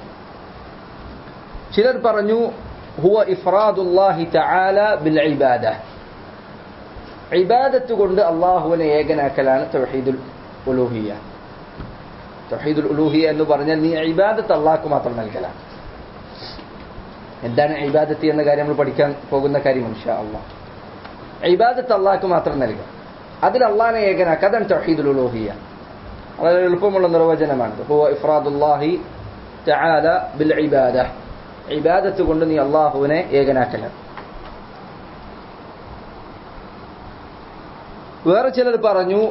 ചിലർ പറഞ്ഞു ഹുവ ഇഫ്രാദുല്ലാഹി തആല ബിൽ ഇബാദ ഇബാദത്ത് കൊണ്ട് അള്ളാഹുവിനെ ഏകനാക്കലാണ് തൗഹീദുൽ ഉലൂഹിയ തൗഹീദുൽ ഉലൂഹിയ എന്ന് പറഞ്ഞാൽ നീ ഇബാദത്ത് അള്ളാഹ്ക്ക് മാത്രം നൽകലാണ് എന്താണ് ഇബാദത്ത് എന്ന കാര്യം നമ്മൾ പഠിക്കാൻ പോകുന്ന കാര്യമാണ് ഇൻഷാ അള്ളാഹ് ഇബാദത്ത് അള്ളാഹ്ക്ക് മാത്രം നൽകുക അതിൽ അള്ളാഹിനെ ഏകനാക്കുക അതാണ് തൗഹീദുൽ ഉലൂഹിയ വളരെ എളുപ്പമുള്ള നിർവചനമാണ് ഹുവ ഇഫ്രാദുല്ലാഹി തആല ബിൽ ഇബാദ ഇബാദത്ത് കൊണ്ട് നീ അള്ളാഹുവിനെ ഏകനാക്കലാണ് വേറെ ചിലർ പറഞ്ഞു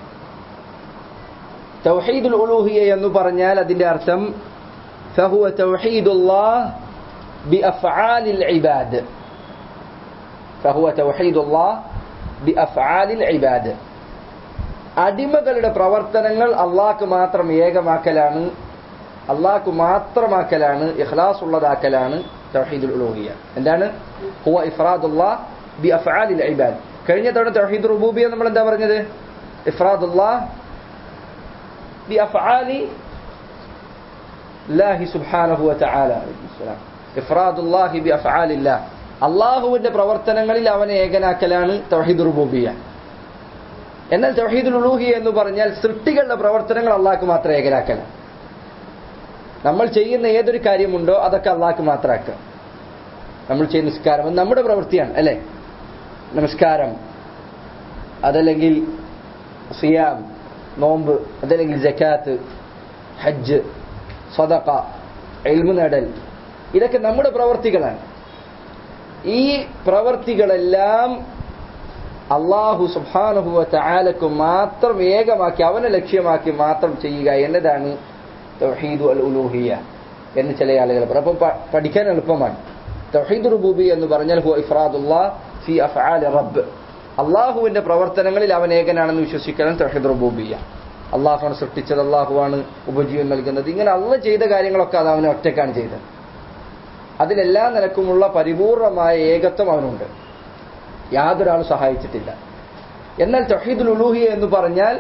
തൗഹീദുൽ ഉലൂഹിയ എന്ന് പറഞ്ഞാൽ അതിന്റെ അർത്ഥം ഫഹുവ തൗഹീദുല്ലാഹ് ബിഅഫ്ആലിൽ ഇബാദ് ഫഹുവ തൗഹീദുല്ലാഹ് ബിഅഫ്ആലിൽ ഇബാദ് അടിമകളുടെ പ്രവർത്തനങ്ങൾ അള്ളാഹ്ക്ക് മാത്രം ഏകമാക്കലാണ് അള്ളാഹ്ക്ക് മാത്രമാക്കലാണ് ഇഖ്ലാസ് ഉള്ളതാക്കലാണ് തൗഹീദുൽ ഉലൂഹിയ എന്താണ് ഹുവ ഇഫ്രാദുല്ലാഹ് ബിഅഫ്ആലിൽ ഇബാദ് കഴിഞ്ഞ തവണ തൗഹീദ് റുബൂബിയ നമ്മൾ എന്താ പറഞ്ഞത് ഇഫ്രാദുല്ലാഹ് بأفعال الله سبحانه وتعالى إفراد الله بأفعال الله അള്ളാഹുവിന്റെ പ്രവർത്തനങ്ങളിൽ അവനെ ഏകനാക്കലാണ് തൗഹീദ് റുബൂബിയ എന്നാൽ തൗഹീദുൽ ഉലൂഹിയ എന്ന് പറഞ്ഞാൽ സൃഷ്ടികളുടെ പ്രവർത്തനങ്ങൾ അള്ളാഹ്ക്ക് മാത്രം ഏകനാക്കലാണ് നമ്മൾ ചെയ്യുന്ന ഏതൊരു കാര്യമുണ്ടോ അതൊക്കെ അള്ളാഹ്ക്ക് മാത്രമാക്കുക നമ്മൾ ചെയ്യുന്ന നിസ്കാരം അത് നമ്മുടെ പ്രവൃത്തിയാണ് അല്ലെ നമസ്കാരം അതല്ലെങ്കിൽ സിയാം നോമ്പ് അതല്ലെങ്കിൽ ജക്കാത്ത് ഹജ്ജ് സ്വതക്ക എൽമു നേടൽ ഇതൊക്കെ നമ്മുടെ പ്രവർത്തികളാണ് ഈ പ്രവർത്തികളെല്ലാം അള്ളാഹു സുബാനുഭവ താലക്ക് മാത്രം ഏകമാക്കി അവനെ ലക്ഷ്യമാക്കി മാത്രം ചെയ്യുക എന്നതാണ് തൗഹീദു അൽ ഉലൂഹിയ എന്ന് ചില ആളുകൾ പറയും അപ്പം പഠിക്കാൻ എളുപ്പമാണ് തൗഹീദ് റുബൂബി എന്ന് പറഞ്ഞാൽ ഹു ഇഫ്രാദുല്ലാ ഫി അഫ്ആൽ റബ്ബ് അള്ളാഹുവിന്റെ പ്രവർത്തനങ്ങളിൽ അവൻ ഏകനാണെന്ന് വിശ്വസിക്കണം തൗഹീദ് റുബൂബിയ അള്ളാഹുവാണ് സൃഷ്ടിച്ചത് അള്ളാഹുവാണ് ഉപജീവൻ നൽകുന്നത് ഇങ്ങനെ അള്ള ചെയ്ത കാര്യങ്ങളൊക്കെ അത് അവനെ ഒറ്റക്കാണ് ചെയ്തത് അതിലെല്ലാ നിലക്കുമുള്ള പരിപൂർണമായ ഏകത്വം അവനുണ്ട് യാതൊരാളും സഹായിച്ചിട്ടില്ല എന്നാൽ തൗഹീദുൽ ഉലൂഹിയ എന്ന് പറഞ്ഞാൽ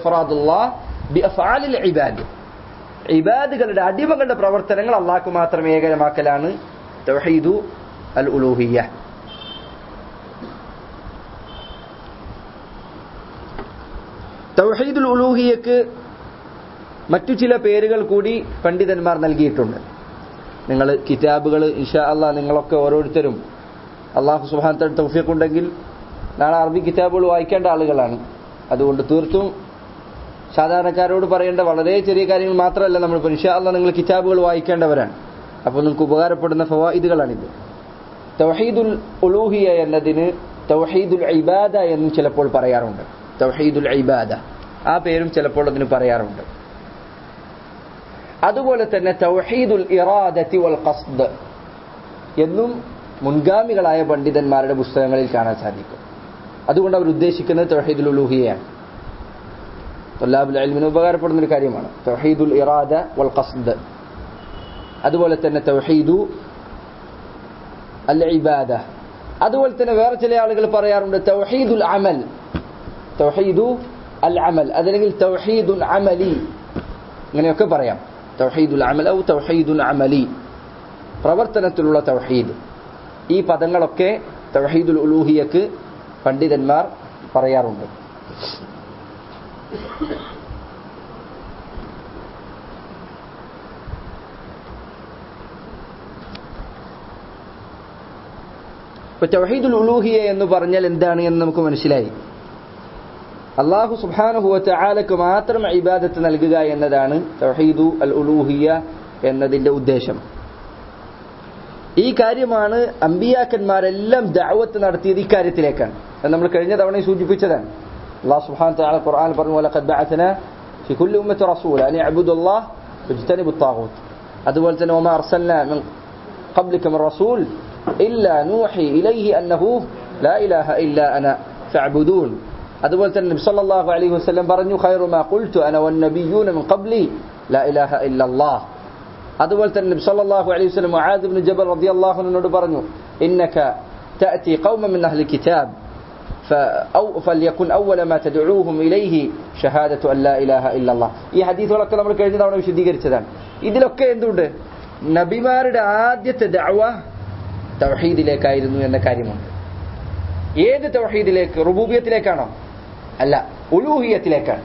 ഇബാദ് ഇബാദുകളുടെ അടിമകളുടെ പ്രവർത്തനങ്ങൾ അള്ളാഹ്ക്ക് മാത്രം ഏകരമാക്കലാണ് തൗഹീദു അൽ ഉലൂഹിയ തൗഹീദുൽ ഉലൂഹിയക്ക് മറ്റു ചില പേരുകൾ കൂടി പണ്ഡിതന്മാർ നൽകിയിട്ടുണ്ട് നിങ്ങൾ കിതാബുകൾ ഇൻഷാ അള്ളാ നിങ്ങളൊക്കെ ഓരോരുത്തരും അള്ളാഹു സുഹാൻ തൗഫീഖ് ഉണ്ടെങ്കിൽ നാളെ അറബി കിതാബുകൾ വായിക്കേണ്ട ആളുകളാണ് അതുകൊണ്ട് തീർത്തും സാധാരണക്കാരോട് പറയേണ്ട വളരെ ചെറിയ കാര്യങ്ങൾ മാത്രമല്ല നമ്മൾ ഇൻഷാ അള്ളാ നിങ്ങൾ കിതാബുകൾ വായിക്കേണ്ടവരാണ് അപ്പോൾ നിങ്ങൾക്ക് ഉപകാരപ്പെടുന്ന ഫവായിദുകളാണിത് തൗഹീദുൽ ഉലൂഹിയ എന്നതിന് തൗഹീദുൽ ഇബാദ എന്നും ചിലപ്പോൾ പറയാറുണ്ട് തൗഹീദുൽ ഇബാദ ആ പേരും ചിലപ്പോൾ അതിന് പറയാറുണ്ട് അതുപോലെ തന്നെ തൗഹീദുൽ ഇറാദത്തി വൽ ഖസ്ദ് എന്നും മുൻഗാമികളായ പണ്ഡിതന്മാരുടെ പുസ്തകങ്ങളിൽ കാണാൻ സാധിക്കും അതുകൊണ്ട് അവർ ഉദ്ദേശിക്കുന്നത് തൗഹീദുൽ ഉലൂഹിയയാണ് തൊല്ലാബുൽ അൽമിന് ഉപകാരപ്പെടുന്ന ഒരു കാര്യമാണ് തൗഹീദുൽ ഇറാദ വൽ ഖസ്ദ് അതുപോലെ തന്നെ തൗഹീദു അൽ ഇബാദ അതുപോലെ തന്നെ വേറെ ചില ആളുകൾ പറയാറുണ്ട് തൗഹീദുൽ അമൽ തൗഹീദു അൽ അമൽ അതല്ലെങ്കിൽ തൗഹീദുൽ അമലി ഇങ്ങനെയൊക്കെ പറയാം തൗഹീദുൽ അമൽ ഔ തൗഹീദുൽ അമലി പ്രവർത്തനത്തിലുള്ള തൗഹീദ് ഈ പദങ്ങളൊക്കെ തൗഹീദുൽ ഉലൂഹിയക്ക് പണ്ഡിതന്മാർ പറയാറുണ്ട് ഇപ്പൊ തൗഹീദുൽ ഉലൂഹിയ എന്ന് പറഞ്ഞാൽ എന്താണ് എന്ന് നമുക്ക് മനസ്സിലായി അള്ളാഹു സുബാനുഹുവറ്റ ആലക്ക് മാത്രം ഇബാദത്ത് നൽകുക എന്നതാണ് തൗഹീദു അൽ ഉലൂഹിയ എന്നതിന്റെ ഉദ്ദേശം ഈ കാര്യമാണ് അമ്പിയാക്കന്മാരെല്ലാം ദഅവത്ത് നടത്തിയത് ഇക്കാര്യത്തിലേക്കാണ് അത് നമ്മൾ കഴിഞ്ഞ തവണ സൂചിപ്പിച്ചതാണ് അള്ളാഹു സുബ്ഹാനഹു വതആല ഖുർആൻ പറഞ്ഞു വലഖദ് ബഅത്ന ഫി കുല്ലി ഉമ്മത്തി റസൂല അൻ യഅബുദുല്ലാഹ് വജ്തനിബു الطاغوت അതുപോലെ തന്നെ വമാ അർസൽനാ മിൻ ഖബ്ലിക മിൻ റസൂൽ ഇല്ലാ നൂഹി ഇലൈഹി അന്നഹു ലാ ഇലാഹ ഇല്ലാ അന ഫഅബ്ദൂൻ അതുപോലെ തന്നെ നബി സല്ലല്ലാഹു അലൈഹി വസല്ലം പറഞ്ഞു ഖൈറു മാ ഖുൽതു അന വൻ നബിയ്യൂന മിൻ ഖബ്ലി ലാ ഇലാഹ ഇല്ലല്ലാഹ് അതുപോലെ തന്നെ നബി സല്ലല്ലാഹു അലൈഹി വസല്ലം മുആദ് ഇബ്നു ജബൽ റളിയല്ലാഹു അൻഹുനോട് പറഞ്ഞു ഇന്നക തഅതി ഖൗമൻ മിൻ അഹ്ലി കിതാബ് فأو فليكن أول ما تدعوهم إليه شهادة أن لا إله إلا الله ഈ ഹദീസുകളൊക്കെ നമ്മൾ കഴിഞ്ഞ തവണ വിശദീകരിച്ചതാണ് ഇതിലൊക്കെ എന്തുണ്ട് നബിമാരുടെ ആദ്യത്തെ ദഅവ തൗഹീദിലേക്കായിരുന്നു എന്ന കാര്യമുണ്ട് ഏത് തൗഹീദിലേക്ക് റുബൂബിയത്തിലേക്കാണോ അല്ല ഉലൂഹിയത്തിലേക്കാണ്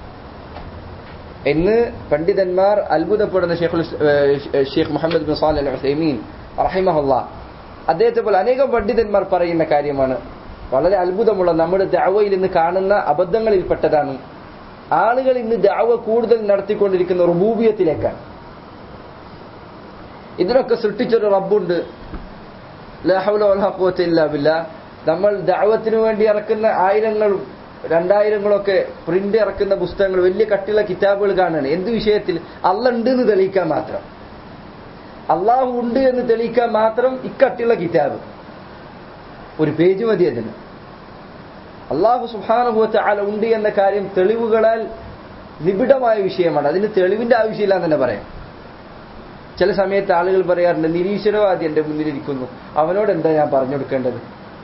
എന്ന് പണ്ഡിതന്മാർ അത്ഭുതപ്പെടുന്ന ഷെയ്ഖുൽ Sheikh Muhammad bin Salih al Uthaymeen റഹിമഹുല്ല അദ്ദേഹത്തെ പോലെ അനേകം പണ്ഡിതന്മാർ പറയുന്ന കാര്യമാണ് വളരെ അത്ഭുതമുള്ള നമ്മുടെ ദഅവയിൽ ഇന്ന് കാണുന്ന അബദ്ധങ്ങളിൽപ്പെട്ടതാണ് ആളുകൾ ഇന്ന് ദഅവ കൂടുതൽ നടത്തിക്കൊണ്ടിരിക്കുന്ന റുബൂബിയത്തിലേക്കാണ് ഇതിനൊക്കെ സൃഷ്ടിച്ചൊരു റബ്ബുണ്ട് ലാ ഹൗല വലാ ഖുവത ഇല്ലാ ബില്ലാ നമ്മൾ ദഅവത്തിന് വേണ്ടി ഇറക്കുന്ന ആയിരങ്ങളും രണ്ടായിരങ്ങളൊക്കെ പ്രിന്റ് ഇറക്കുന്ന പുസ്തകങ്ങൾ വലിയ കട്ടിയുള്ള കിതാബുകൾ കാണുകയാണ് എന്ത് വിഷയത്തിൽ അല്ല ഉണ്ട് എന്ന് തെളിയിക്കാൻ മാത്രം അള്ളാഹു ഉണ്ട് എന്ന് തെളിയിക്കാൻ മാത്രം ഇക്കട്ടിയുള്ള കിതാബ് ഒരു പേജ് മതി അതിന് അള്ളാഹു സുഹാനുഭവത്തെ ആല ഉണ്ട് എന്ന കാര്യം തെളിവുകളാൽ നിബിഡമായ വിഷയമാണ് അതിന് തെളിവിന്റെ ആവശ്യമില്ല എന്ന് തന്നെ പറയാം ചില സമയത്ത് ആളുകൾ പറയാറുണ്ട് നിരീശ്വരവാദി എന്റെ മുന്നിലിരിക്കുന്നു അവനോട് എന്താ ഞാൻ പറഞ്ഞു കൊടുക്കേണ്ടത്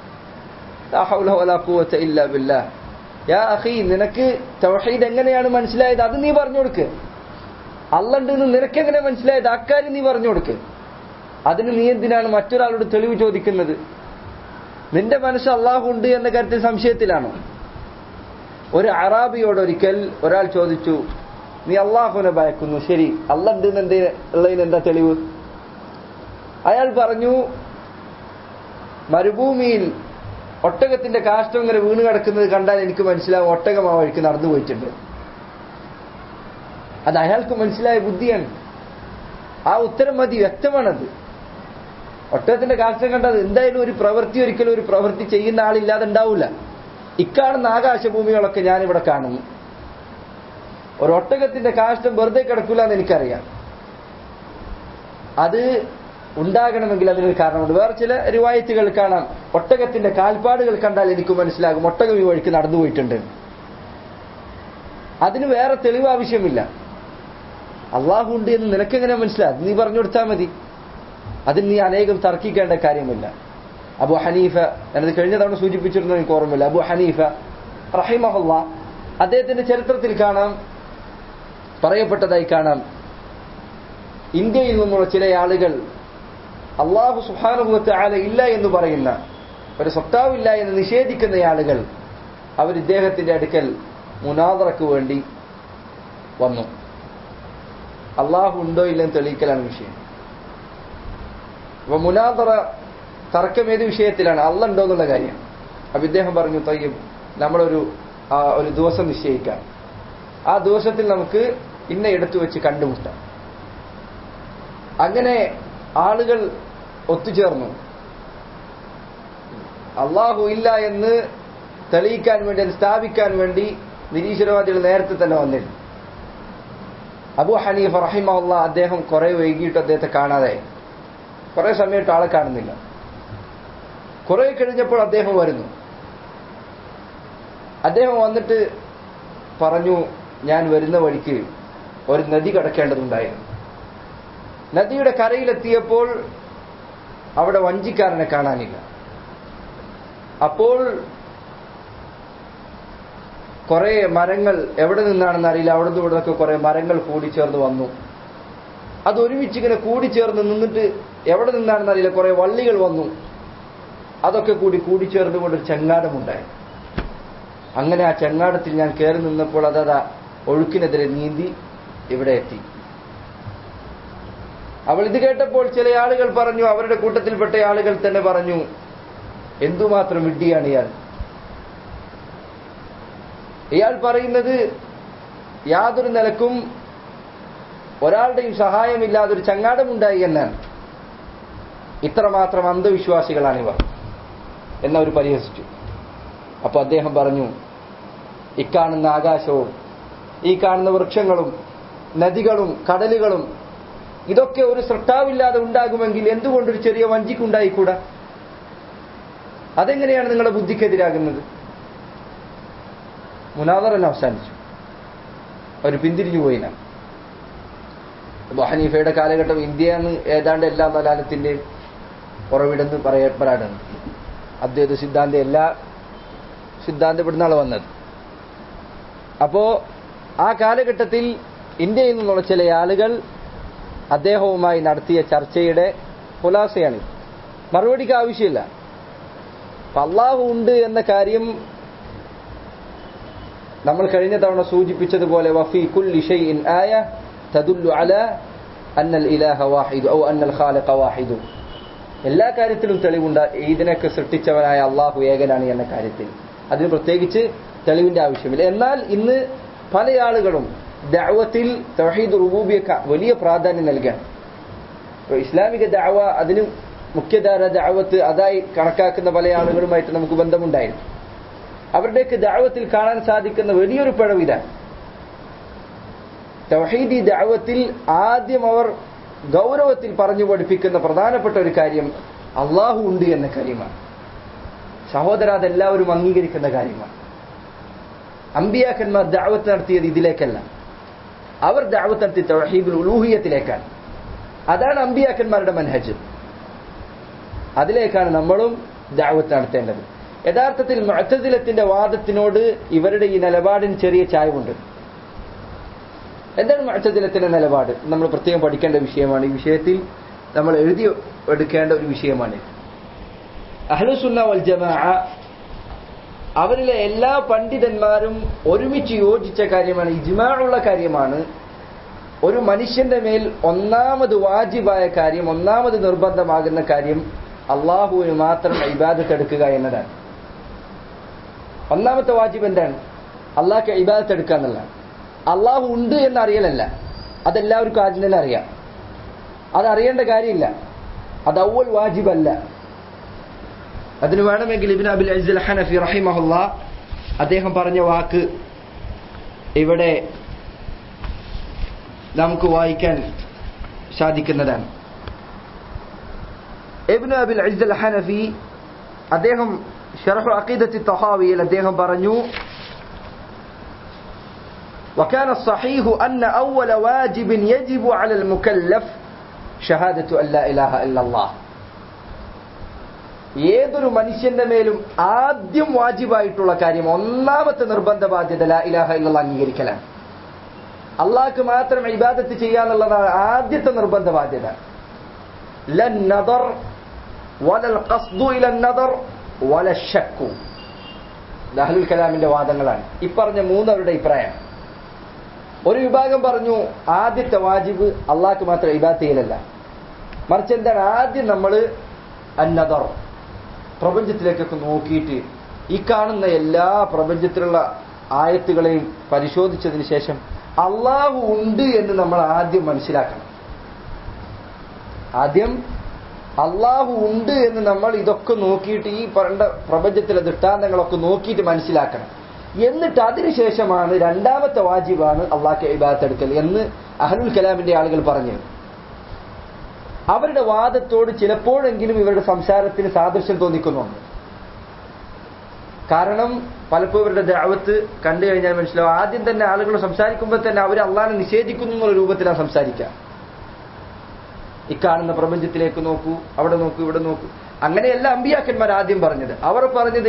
യാ അഹി നിനക്ക് തൗഹീദ് എങ്ങനെയാണ് മനസ്സിലായത് അത് നീ പറഞ്ഞു കൊടുക്ക് അല്ലണ്ട് നിനക്ക് എങ്ങനെ മനസ്സിലായത് അക്കാര്യം നീ പറഞ്ഞു കൊടുക്ക് അതിന് നീ എന്തിനാണ് മറ്റൊരാളോട് തെളിവ് ചോദിക്കുന്നത് നിന്റെ മനസ്സ് അള്ളാഹു ഉണ്ട് എന്ന കാര്യത്തിൽ സംശയത്തിലാണോ ഒരു അറാബിയോട് ഒരിക്കൽ ഒരാൾ ചോദിച്ചു നീ അള്ളാഹുവിനെ ഭയക്കുന്നു ശരി അല്ലുണ്ട് എന്തേ ഉള്ളതിന് എന്താ തെളിവ് അയാൾ പറഞ്ഞു മരുഭൂമിയിൽ ഒട്ടകത്തിന്റെ കാഷ്ടം ഇങ്ങനെ വീണ് കിടക്കുന്നത് കണ്ടാൽ എനിക്ക് മനസ്സിലാവും ഒട്ടകം ആ വഴിക്ക് നടന്നു പോയിട്ടുണ്ട് അത് അയാൾക്ക് മനസ്സിലായ ബുദ്ധിയാണ് ആ ഉത്തരം മതി വ്യക്തമാണത് ഒട്ടകത്തിന്റെ കാഷ്ടം കണ്ടത് എന്തായാലും ഒരു പ്രവൃത്തി ഒരിക്കലും ഒരു പ്രവൃത്തി ചെയ്യുന്ന ആളില്ലാതെ ഉണ്ടാവില്ല ഇക്കാണുന്ന ആകാശഭൂമികളൊക്കെ ഞാനിവിടെ കാണുന്നു ഒരു ഒട്ടകത്തിന്റെ കാഷ്ടം വെറുതെ കിടക്കില്ല എന്ന് എനിക്കറിയാം അത് ഉണ്ടാകണമെങ്കിൽ അതിനൊരു കാരണമുണ്ട് വേറെ ചില റിവായത്തുകൾ കാണാം ഒട്ടകത്തിന്റെ കാൽപ്പാടുകൾ കണ്ടാൽ എനിക്ക് മനസ്സിലാകും ഒട്ടകം ഈ വഴിക്ക് നടന്നു പോയിട്ടുണ്ട് അതിന് വേറെ തെളിവ് ആവശ്യമില്ല അള്ളാഹു ഉണ്ട് എന്ന് നിനക്കെങ്ങനെ മനസ്സിലാകും നീ പറഞ്ഞു കൊടുത്താൽ മതി അതിന് നീ അനേകം തർക്കിക്കേണ്ട കാര്യമില്ല അബു ഹനീഫ ഞാനത് കഴിഞ്ഞ തവണ സൂചിപ്പിച്ചിരുന്നത് എനിക്ക് ഓർമ്മയില്ല അബു ഹനീഫ റഹിമഹുല്ല അദ്ദേഹത്തിന്റെ ചരിത്രത്തിൽ കാണാം പറയപ്പെട്ടതായി കാണാം ഇന്ത്യയിൽ നിന്നുള്ള ചില ആളുകൾ അള്ളാഹു സുഹാനുഭവത്തെ ആല ഇല്ല എന്ന് പറയുന്ന ഒരു സ്വത്താവില്ല എന്ന് നിഷേധിക്കുന്ന ആളുകൾ അവർ ഇദ്ദേഹത്തിന്റെ അടുക്കൽ മുനാദറക്ക് വേണ്ടി വന്നു അള്ളാഹു ഉണ്ടോ ഇല്ലെന്ന് തെളിയിക്കലാണ് വിഷയം അപ്പൊ മുനാദറ തർക്കം ഏത് വിഷയത്തിലാണ് അല്ല ഉണ്ടോ എന്നുള്ള കാര്യം അപ്പൊ ഇദ്ദേഹം പറഞ്ഞു തയ്യം നമ്മളൊരു ഒരു ദിവസം നിശ്ചയിക്കാം ആ ദിവസത്തിൽ നമുക്ക് ഇന്ന ഇടത്ത് വെച്ച് കണ്ടുമുട്ടാം അങ്ങനെ ആളുകൾ ഒത്തുചേർന്നു അള്ളാഹു ഇല്ല എന്ന് തെളിയിക്കാൻ വേണ്ടി അത് സ്ഥാപിക്കാൻ വേണ്ടി നിരീശ്വരവാദികൾ നേരത്തെ തന്നെ വന്നിരുന്നു അബു ഹനീഫ റഹിമല്ല അദ്ദേഹം കുറെ വൈകിട്ട് അദ്ദേഹത്തെ കാണാതായി കുറെ സമയത്ത് ആളെ കാണുന്നില്ല കുറെ കഴിഞ്ഞപ്പോൾ അദ്ദേഹം വരുന്നു അദ്ദേഹം വന്നിട്ട് പറഞ്ഞു ഞാൻ വരുന്ന വഴിക്ക് ഒരു നദി കടക്കേണ്ടതുണ്ടായിരുന്നു നദിയുടെ കരയിലെത്തിയപ്പോൾ അവിടെ വഞ്ചിക്കാരനെ കാണാനില്ല അപ്പോൾ കുറെ മരങ്ങൾ എവിടെ നിന്നാണെന്ന് അറിയില്ല അവിടെ നിന്ന് ഇവിടെ നിന്നൊക്കെ കുറെ മരങ്ങൾ കൂടിച്ചേർന്ന് വന്നു അത് ഒരുമിച്ച് ഇങ്ങനെ കൂടിച്ചേർന്ന് നിന്നിട്ട് എവിടെ നിന്നാണെന്ന് അറിയില്ല കുറെ വള്ളികൾ വന്നു അതൊക്കെ കൂടി കൂടിച്ചേർന്നുകൊണ്ട് ഒരു ചെങ്ങാടമുണ്ടായി അങ്ങനെ ആ ചെങ്ങാടത്തിൽ ഞാൻ കയറി നിന്നപ്പോൾ അതതാ ഒഴുക്കിനെതിരെ നീന്തി ഇവിടെ എത്തി അവൾ ഇത് കേട്ടപ്പോൾ ചില ആളുകൾ പറഞ്ഞു അവരുടെ കൂട്ടത്തിൽപ്പെട്ട ആളുകൾ തന്നെ പറഞ്ഞു എന്തുമാത്രം വിഡ്ഢിയാണ് ഇയാൾ ഇയാൾ പറയുന്നത് യാതൊരു നിലക്കും ഒരാളുടെയും സഹായമില്ലാതെ ഒരു ചങ്ങാടമുണ്ടായി എന്നാണ് ഇത്രമാത്രം അന്ധവിശ്വാസികളാണിവർ എന്നവർ പരിഹസിച്ചു അപ്പൊ അദ്ദേഹം പറഞ്ഞു ഇക്കാണുന്ന ആകാശവും ഈ കാണുന്ന വൃക്ഷങ്ങളും നദികളും കടലുകളും ഇതൊക്കെ ഒരു സൃഷ്ടാവില്ലാതെ ഉണ്ടാകുമെങ്കിൽ എന്തുകൊണ്ടൊരു ചെറിയ വഞ്ചിക്കുണ്ടായിക്കൂടാ അതെങ്ങനെയാണ് നിങ്ങളുടെ ബുദ്ധിക്കെതിരാകുന്നത് മുനാദറൻ അവസാനിച്ചു അവർ പിന്തിരിഞ്ഞു പോയിന അബു ഹനീഫയുടെ കാലഘട്ടം ഇന്ത്യയാണ് ഏതാണ്ട് എല്ലാ ദലാലത്തിന്റെ ഉറവിടെന്ന് പറയപ്പെടാണ് അദ്ദേഹത്തെ സിദ്ധാന്ത എല്ലാ സിദ്ധാന്തം ഇവിടുന്നാണ് വന്നത് അപ്പോ ആ കാലഘട്ടത്തിൽ ഇന്ത്യയിൽ നിന്നുള്ള ചില ആളുകൾ അദ്ദേഹവുമായി നടത്തിയ ചർച്ചയുടെ പുലാസയാണ് മറുപടിക്ക് ആവശ്യമില്ല അപ്പൊ അള്ളാഹു ഉണ്ട് എന്ന കാര്യം നമ്മൾ കഴിഞ്ഞ തവണ സൂചിപ്പിച്ചതുപോലെ വഫി കുല്ലി ഷൈഇൻ ആയ തദുല്ലു അല അന്നൽ ഇലാഹ വാഹിദു ഔ അന്നൽ ഖാലിഖ വാഹിദു എല്ലാ കാര്യത്തിലും തെളിവുണ്ട് ഇതിനൊക്കെ സൃഷ്ടിച്ചവനായ അള്ളാഹു ഏകനാണ് എന്ന കാര്യത്തിൽ അതിന് പ്രത്യേകിച്ച് തെളിവിന്റെ ആവശ്യമില്ല എന്നാൽ ഇന്ന് പല ആളുകളും ദഅവത്തിൽ തൗഹീദ് റുബൂബിയക്ക വലിയ പ്രാധാന്യം നൽകാൻ ഇസ്ലാമിക ദഅവ അതിന് മുഖ്യധാര ദഅവത്ത് അതായി കണക്കാക്കുന്ന പല ആളുകളുമായിട്ട് നമുക്ക് ബന്ധമുണ്ടായിരുന്നു അവരുടെയൊക്കെ ദഅവത്തിൽ കാണാൻ സാധിക്കുന്ന വലിയൊരു പിഴവ് ഇതാണ് തൗഹീദി ദഅവത്തിൽ ആദ്യം അവർ ഗൗരവത്തിൽ പറഞ്ഞു പഠിപ്പിക്കുന്ന പ്രധാനപ്പെട്ട ഒരു കാര്യം അള്ളാഹു ഉണ്ട് എന്ന കാര്യമാണ് സഹോദര അതെല്ലാവരും അംഗീകരിക്കുന്ന കാര്യമാണ് അമ്പിയാക്കന്മാർ ദാവത്ത് നടത്തിയത് ഇതിലേക്കല്ല അവർ ദാവത്ത് നടത്തി തൗഹീദുൽ ഉലൂഹിയത്തിലേക്കാണ് അതാണ് അമ്പിയാക്കന്മാരുടെ മനഹജ് അതിലേക്കാണ് നമ്മളും ദാവത്ത് നടത്തേണ്ടത് യഥാർത്ഥത്തിൽ മുഅത്തസിലത്തിന്റെ വാദത്തിനോട് ഇവരുടെ ഈ നിലപാടിന് ചെറിയ ചായവുണ്ട് എന്താണ് മുഅത്തസിലത്തിന്റെ നിലപാട് നമ്മൾ പ്രത്യേകം പഠിക്കേണ്ട വിഷയമാണ് ഈ വിഷയത്തിൽ നമ്മൾ എഴുതി എടുക്കേണ്ട ഒരു വിഷയമാണ് അഹ്ലുസുന്ന വൽ ജമാഅ അവരിലെ എല്ലാ പണ്ഡിതന്മാരും ഒരുമിച്ച് യോജിച്ച കാര്യമാണ് ഇജ്മാഉള്ള കാര്യമാണ് ഒരു മനുഷ്യന്റെ മേൽ ഒന്നാമത് വാജിബായ കാര്യം ഒന്നാമത് നിർബന്ധമാകുന്ന കാര്യം അള്ളാഹുവിന് മാത്രം ഇബാദത്ത് എടുക്കുക എന്നതാണ് ഒന്നാമത്തെ വാജിബ് എന്താണ് അള്ളാഹ്ക്ക് ഇബാദത്ത് എടുക്കുക എന്നുള്ളതാണ് അള്ളാഹു ഉണ്ട് എന്ന് അറിയലല്ല അതെല്ലാവർക്കും ആദ്യം തന്നെ അറിയാം അതറിയേണ്ട കാര്യമില്ല അത് ഔവൽ വാജിബല്ല അതിന് വേണമെങ്കിൽ ഇബിൻ അബിൽ അജിൽ ഹനഫി റഹിമഹുല്ല അദ്ദേഹം പറഞ്ഞ വാക്ക് ഇവിടെ നമുക്ക് വായിക്കാൻ സാധിക്കുന്നതാണ് ഇബ്നു അബിൽ അജിൽ ഹനഫി അദ്ദേഹം ഷറഹു അഖീദത്തി തഹാവിയിൽ അദ്ദേഹം പറഞ്ഞു وكان الصحيح أن أول واجب يجب على المكلف شهادة أن لا إله إلا الله ഏതൊരു മനുഷ്യന്റെ മേലും ആദ്യം വാജിബായിട്ടുള്ള കാര്യം ഒന്നാമത്തെ നിർബന്ധ ബാധ്യത ലാ ഇലാഹ ഇല്ലല്ലാഹ് അംഗീകരിക്കലാണ് അള്ളാഹ്ക്ക് മാത്രം ഇബാദത്ത് ചെയ്യാന്നുള്ളതാണ് ആദ്യത്തെ നിർബന്ധ ബാധ്യത ലൻ നദർ വലൽ ഖസ്ദു ഇലൻ നദർ വല ഷക്കു ദഹലുൽ കലാമിന്റെ വാദങ്ങളാണ് ഇപ്പറഞ്ഞ മൂന്നവരുടെ അഭിപ്രായം ഒരു വിഭാഗം പറഞ്ഞു ആദ്യത്തെ വാജിബ് അള്ളാഹ്ക്ക് മാത്രം ഇബാദത്ത് ചെയ്യലല്ല മറിച്ച് എന്താണ് ആദ്യം നമ്മൾ അന്നദർ പ്രപഞ്ചത്തിലേക്കൊക്കെ നോക്കിയിട്ട് ഈ കാണുന്ന എല്ലാ പ്രപഞ്ചത്തിലുള്ള ആയത്തുകളെയും പരിശോധിച്ചതിന് ശേഷം അള്ളാഹു ഉണ്ട് എന്ന് നമ്മൾ ആദ്യം മനസ്സിലാക്കണം ആദ്യം അള്ളാഹു ഉണ്ട് എന്ന് നമ്മൾ ഇതൊക്കെ നോക്കിയിട്ട് ഈ പറയേണ്ട പ്രപഞ്ചത്തിലെ ദൃഷ്ടാന്തങ്ങളൊക്കെ നോക്കിയിട്ട് മനസ്സിലാക്കണം എന്നിട്ട് അതിനുശേഷമാണ് രണ്ടാമത്തെ വാജിബാണ് അള്ളാഹ് ഇബാദത്ത് എടുക്കൽ എന്ന് അഹലുൽ കലാമിന്റെ ആളുകൾ പറഞ്ഞത് അവരുടെ വാദത്തോട് ചിലപ്പോഴെങ്കിലും ഇവരുടെ സംസാരത്തിന് സാദൃശ്യം തോന്നിക്കുന്നുണ്ട് കാരണം പലപ്പോഴും ഇവരുടെ ദാവത്ത് കണ്ടു കഴിഞ്ഞാൽ മനസ്സിലാവും ആദ്യം തന്നെ ആളുകൾ സംസാരിക്കുമ്പോൾ തന്നെ അവർ അള്ളാഹിനെ നിഷേധിക്കുന്നു എന്നുള്ള രൂപത്തിലാണ് സംസാരിക്കുക ഇക്കാണുന്ന പ്രപഞ്ചത്തിലേക്ക് നോക്കൂ അവിടെ നോക്കൂ ഇവിടെ നോക്കൂ അങ്ങനെയല്ല അമ്പിയാക്കന്മാർ ആദ്യം പറഞ്ഞത് അവർ പറഞ്ഞത്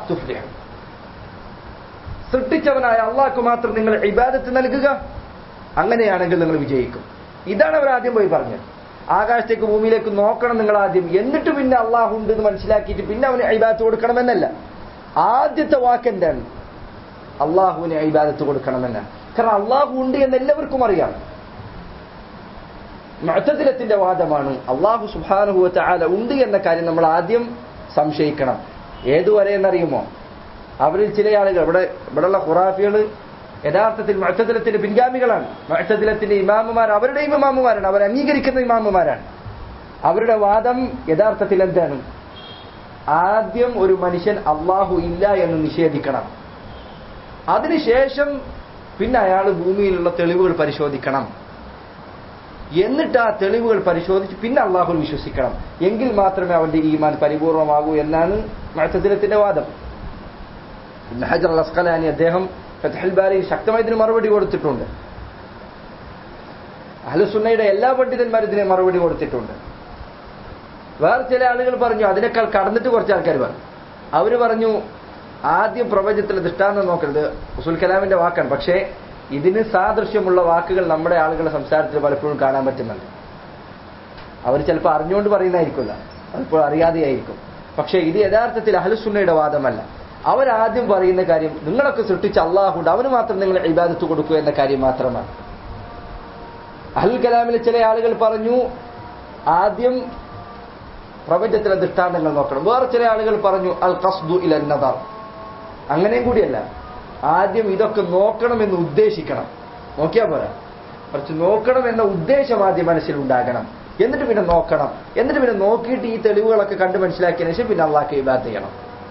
സൃഷ്ടിച്ചവനായ അള്ളാഹ്ക്ക് മാത്രം നിങ്ങൾ ഇബാദത്ത് നൽകുക അങ്ങനെയാണെങ്കിൽ നിങ്ങൾ വിജയിക്കും ഇതാണ് അവർ ആദ്യം പോയി പറഞ്ഞത് ആകാശത്തേക്ക് ഭൂമിയിലേക്ക് നോക്കണം നിങ്ങൾ ആദ്യം എന്നിട്ട് പിന്നെ അള്ളാഹു ഉണ്ട് എന്ന് മനസ്സിലാക്കിയിട്ട് പിന്നെ അവന് ഇബാദത്ത് കൊടുക്കണമെന്നല്ല ആദ്യത്തെ വാക്ക് എന്താണ് അള്ളാഹുവിന് ഇബാദത്ത് കൊടുക്കണമെന്നാണ് കാരണം അള്ളാഹു ഉണ്ട് എന്ന് എല്ലാവർക്കും അറിയാം മഅത്തദിലത്തിന്റെ വാദമാണ് അള്ളാഹു സുബാനുഭവത്തെ ആല ഉണ്ട് എന്ന കാര്യം നമ്മൾ ആദ്യം സംശയിക്കണം ഏതുവരെ എന്നറിയുമോ അവരിൽ ചില ആളുകൾ ഇവിടെ ഇവിടെയുള്ള ഖുറാഫികൾ യഥാർത്ഥത്തിൽ മഅത്തദിലത്തിന്റെ പിൻഗാമികളാണ് മഅത്തദിലത്തിന്റെ ഇമാമുമാർ അവരുടെയും ഇമാമുമാരാണ് അവർ അംഗീകരിക്കുന്ന ഇമാമുമാരാണ് അവരുടെ വാദം യഥാർത്ഥത്തിൽ എന്താണ് ആദ്യം ഒരു മനുഷ്യൻ അള്ളാഹു ഇല്ല എന്ന് നിഷേധിക്കണം അതിനുശേഷം പിന്നെ അയാൾ ഭൂമിയിലുള്ള തെളിവുകൾ പരിശോധിക്കണം എന്നിട്ട് ആ തെളിവുകൾ പരിശോധിച്ച് പിന്നെ അള്ളാഹുൽ വിശ്വസിക്കണം എങ്കിൽ മാത്രമേ അവന്റെ ഈമാൻ പരിപൂർണമാകൂ എന്നാണ് മഴത്തദിലത്തിന്റെ വാദം ഇബ്നു ഹജർ അൽ അസ്കലാനി അദ്ദേഹം ഫതഹുൽ ബാരിയിൽ ശക്തമായി ഇതിന് മറുപടി കൊടുത്തിട്ടുണ്ട് അഹ്ലുസുന്നയുടെ എല്ലാ പണ്ഡിതന്മാരും ഇതിന് മറുപടി കൊടുത്തിട്ടുണ്ട് വേറെ ചില ആളുകൾ പറഞ്ഞു അതിനേക്കാൾ കടന്നിട്ട് കുറച്ച് ആൾക്കാർ പറഞ്ഞു അവര് പറഞ്ഞു ആദ്യം പ്രപഞ്ചത്തിലെ ദൃഷ്ടാന്തം നോക്കരുത് ഉസുൽ കലാമിന്റെ വാക്കാണ് പക്ഷേ ഇതിന് സാദൃശ്യമുള്ള വാക്കുകൾ നമ്മുടെ ആളുകളുടെ സംസാരത്തിൽ പലപ്പോഴും കാണാൻ പറ്റുന്നുണ്ട് അവർ ചിലപ്പോൾ അറിഞ്ഞുകൊണ്ട് പറയുന്നതായിരിക്കില്ല പലപ്പോൾ അറിയാതെയായിരിക്കും പക്ഷേ ഇത് യഥാർത്ഥത്തിൽ അഹലുസുന്നയുടെ വാദമല്ല അവരാദ്യം പറയുന്ന കാര്യം നിങ്ങളൊക്കെ സൃഷ്ടിച്ച അള്ളാഹുണ്ട് അവന് മാത്രം നിങ്ങൾ ഇബാദത്ത് കൊടുക്കുക എന്ന കാര്യം മാത്രമാണ് അഹുൽ കലാമിലെ ചില ആളുകൾ പറഞ്ഞു ആദ്യം പ്രപഞ്ചത്തിലെ ദൃഷ്ടാന്തങ്ങൾ നോക്കണം വേറെ ചില ആളുകൾ പറഞ്ഞു അൽ ഖസ്ദു ഇൽ നദർ അങ്ങനെയും കൂടിയല്ല ആദ്യം ഇതൊക്കെ നോക്കണമെന്ന് ഉദ്ദേശിക്കണം നോക്കിയാ പോരാ കുറച്ച് നോക്കണം എന്ന ഉദ്ദേശം ആദ്യം മനസ്സിലുണ്ടാകണം എന്നിട്ട് പിന്നെ നോക്കണം എന്നിട്ട് പിന്നെ നോക്കിയിട്ട് ഈ തെളിവുകളൊക്കെ കണ്ട് മനസ്സിലാക്കിയതിനു ശേഷം പിന്നെ അള്ളാഹ് ഇബാദത്ത് ചെയ്യണം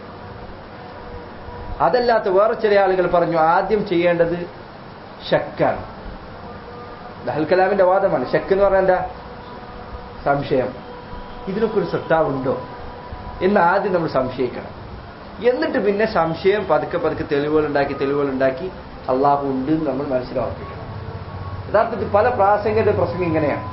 അതല്ലാത്ത വേറെ ചില ആളുകൾ പറഞ്ഞു ആദ്യം ചെയ്യേണ്ടത് ഷക്കാണ് ദഹൽ കലാമിന്റെ വാദമാണ് ഷക്ക് എന്ന് പറഞ്ഞാൽ എന്താ സംശയം ഇതിനൊക്കെ ഒരു സൃഷ്ടാവുണ്ടോ എന്ന് ആദ്യം നമ്മൾ സംശയിക്കണം എന്നിട്ട് പിന്നെ സംശയം പതുക്കെ പതുക്കെ തെളിവുകൾ ഉണ്ടാക്കി തെളിവുകൾ ഉണ്ടാക്കി അള്ളാഹു ഉണ്ട് എന്ന് നമ്മൾ മനസ്സിലാക്കിക്കണം യഥാർത്ഥത്തിൽ പല പ്രാസംഗിക പ്രസംഗം ഇങ്ങനെയാണ്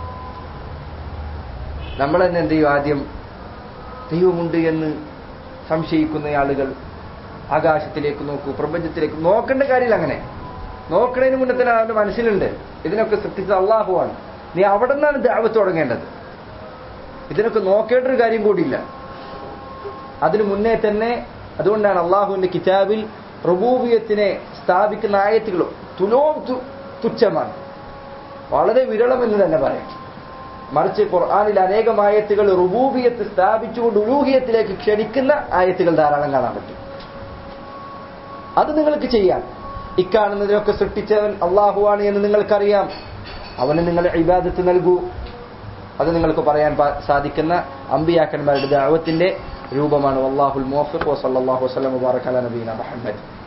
നമ്മൾ തന്നെ എന്ത് ചെയ്യും ആദ്യം ദൈവമുണ്ട് എന്ന് സംശയിക്കുന്ന ആളുകൾ ആകാശത്തിലേക്ക് നോക്കൂ പ്രപഞ്ചത്തിലേക്ക് നോക്കേണ്ട കാര്യമില്ല അങ്ങനെ നോക്കണതിന് മുന്നേ തന്നെ അവന്റെ മനസ്സിലുണ്ട് ഇതിനൊക്കെ സൃഷ്ടിച്ചത് അള്ളാഹുവാണ് നീ അവിടെ നിന്നാണ് ദാവത്ത് തുടങ്ങേണ്ടത് ഇതിനൊക്കെ നോക്കേണ്ട ഒരു കാര്യം കൂടിയില്ല അതിനു മുന്നേ തന്നെ അതുകൊണ്ടാണ് അള്ളാഹുവിന്റെ കിതാബിൽ റബൂബിയത്തിനെ സ്ഥാപിക്കുന്ന ആയത്തുകൾ തുലോം തുച്ഛമാണ് വളരെ വിരളം എന്ന് തന്നെ പറയാം മറിച്ച് ഖുർആാനിൽ അനേകം ആയത്തുകൾ റുബൂബിയത്ത് സ്ഥാപിച്ചുകൊണ്ട് ഉലൂഹിയത്തിലേക്ക് ക്ഷണിക്കുന്ന ആയത്തുകൾ ധാരാളം കാണാൻ പറ്റും അത് നിങ്ങൾക്ക് ചെയ്യാം ഇക്കാണുന്നതിനൊക്കെ സൃഷ്ടിച്ചവൻ അള്ളാഹുവാണ് എന്ന് നിങ്ങൾക്കറിയാം അവന് നിങ്ങൾ ഇബാദത്ത് നൽകൂ അത് നിങ്ങൾക്ക് പറയാൻ സാധിക്കുന്ന അമ്പിയാക്കന്മാരുടെ ദാവത്തിന്റെ രൂപമാണ് അള്ളാഹുൽ മോഫിഖ് വസല്ലാഹു വസ്ലം മുബാറക് അല നബീന മുഹമ്മദ്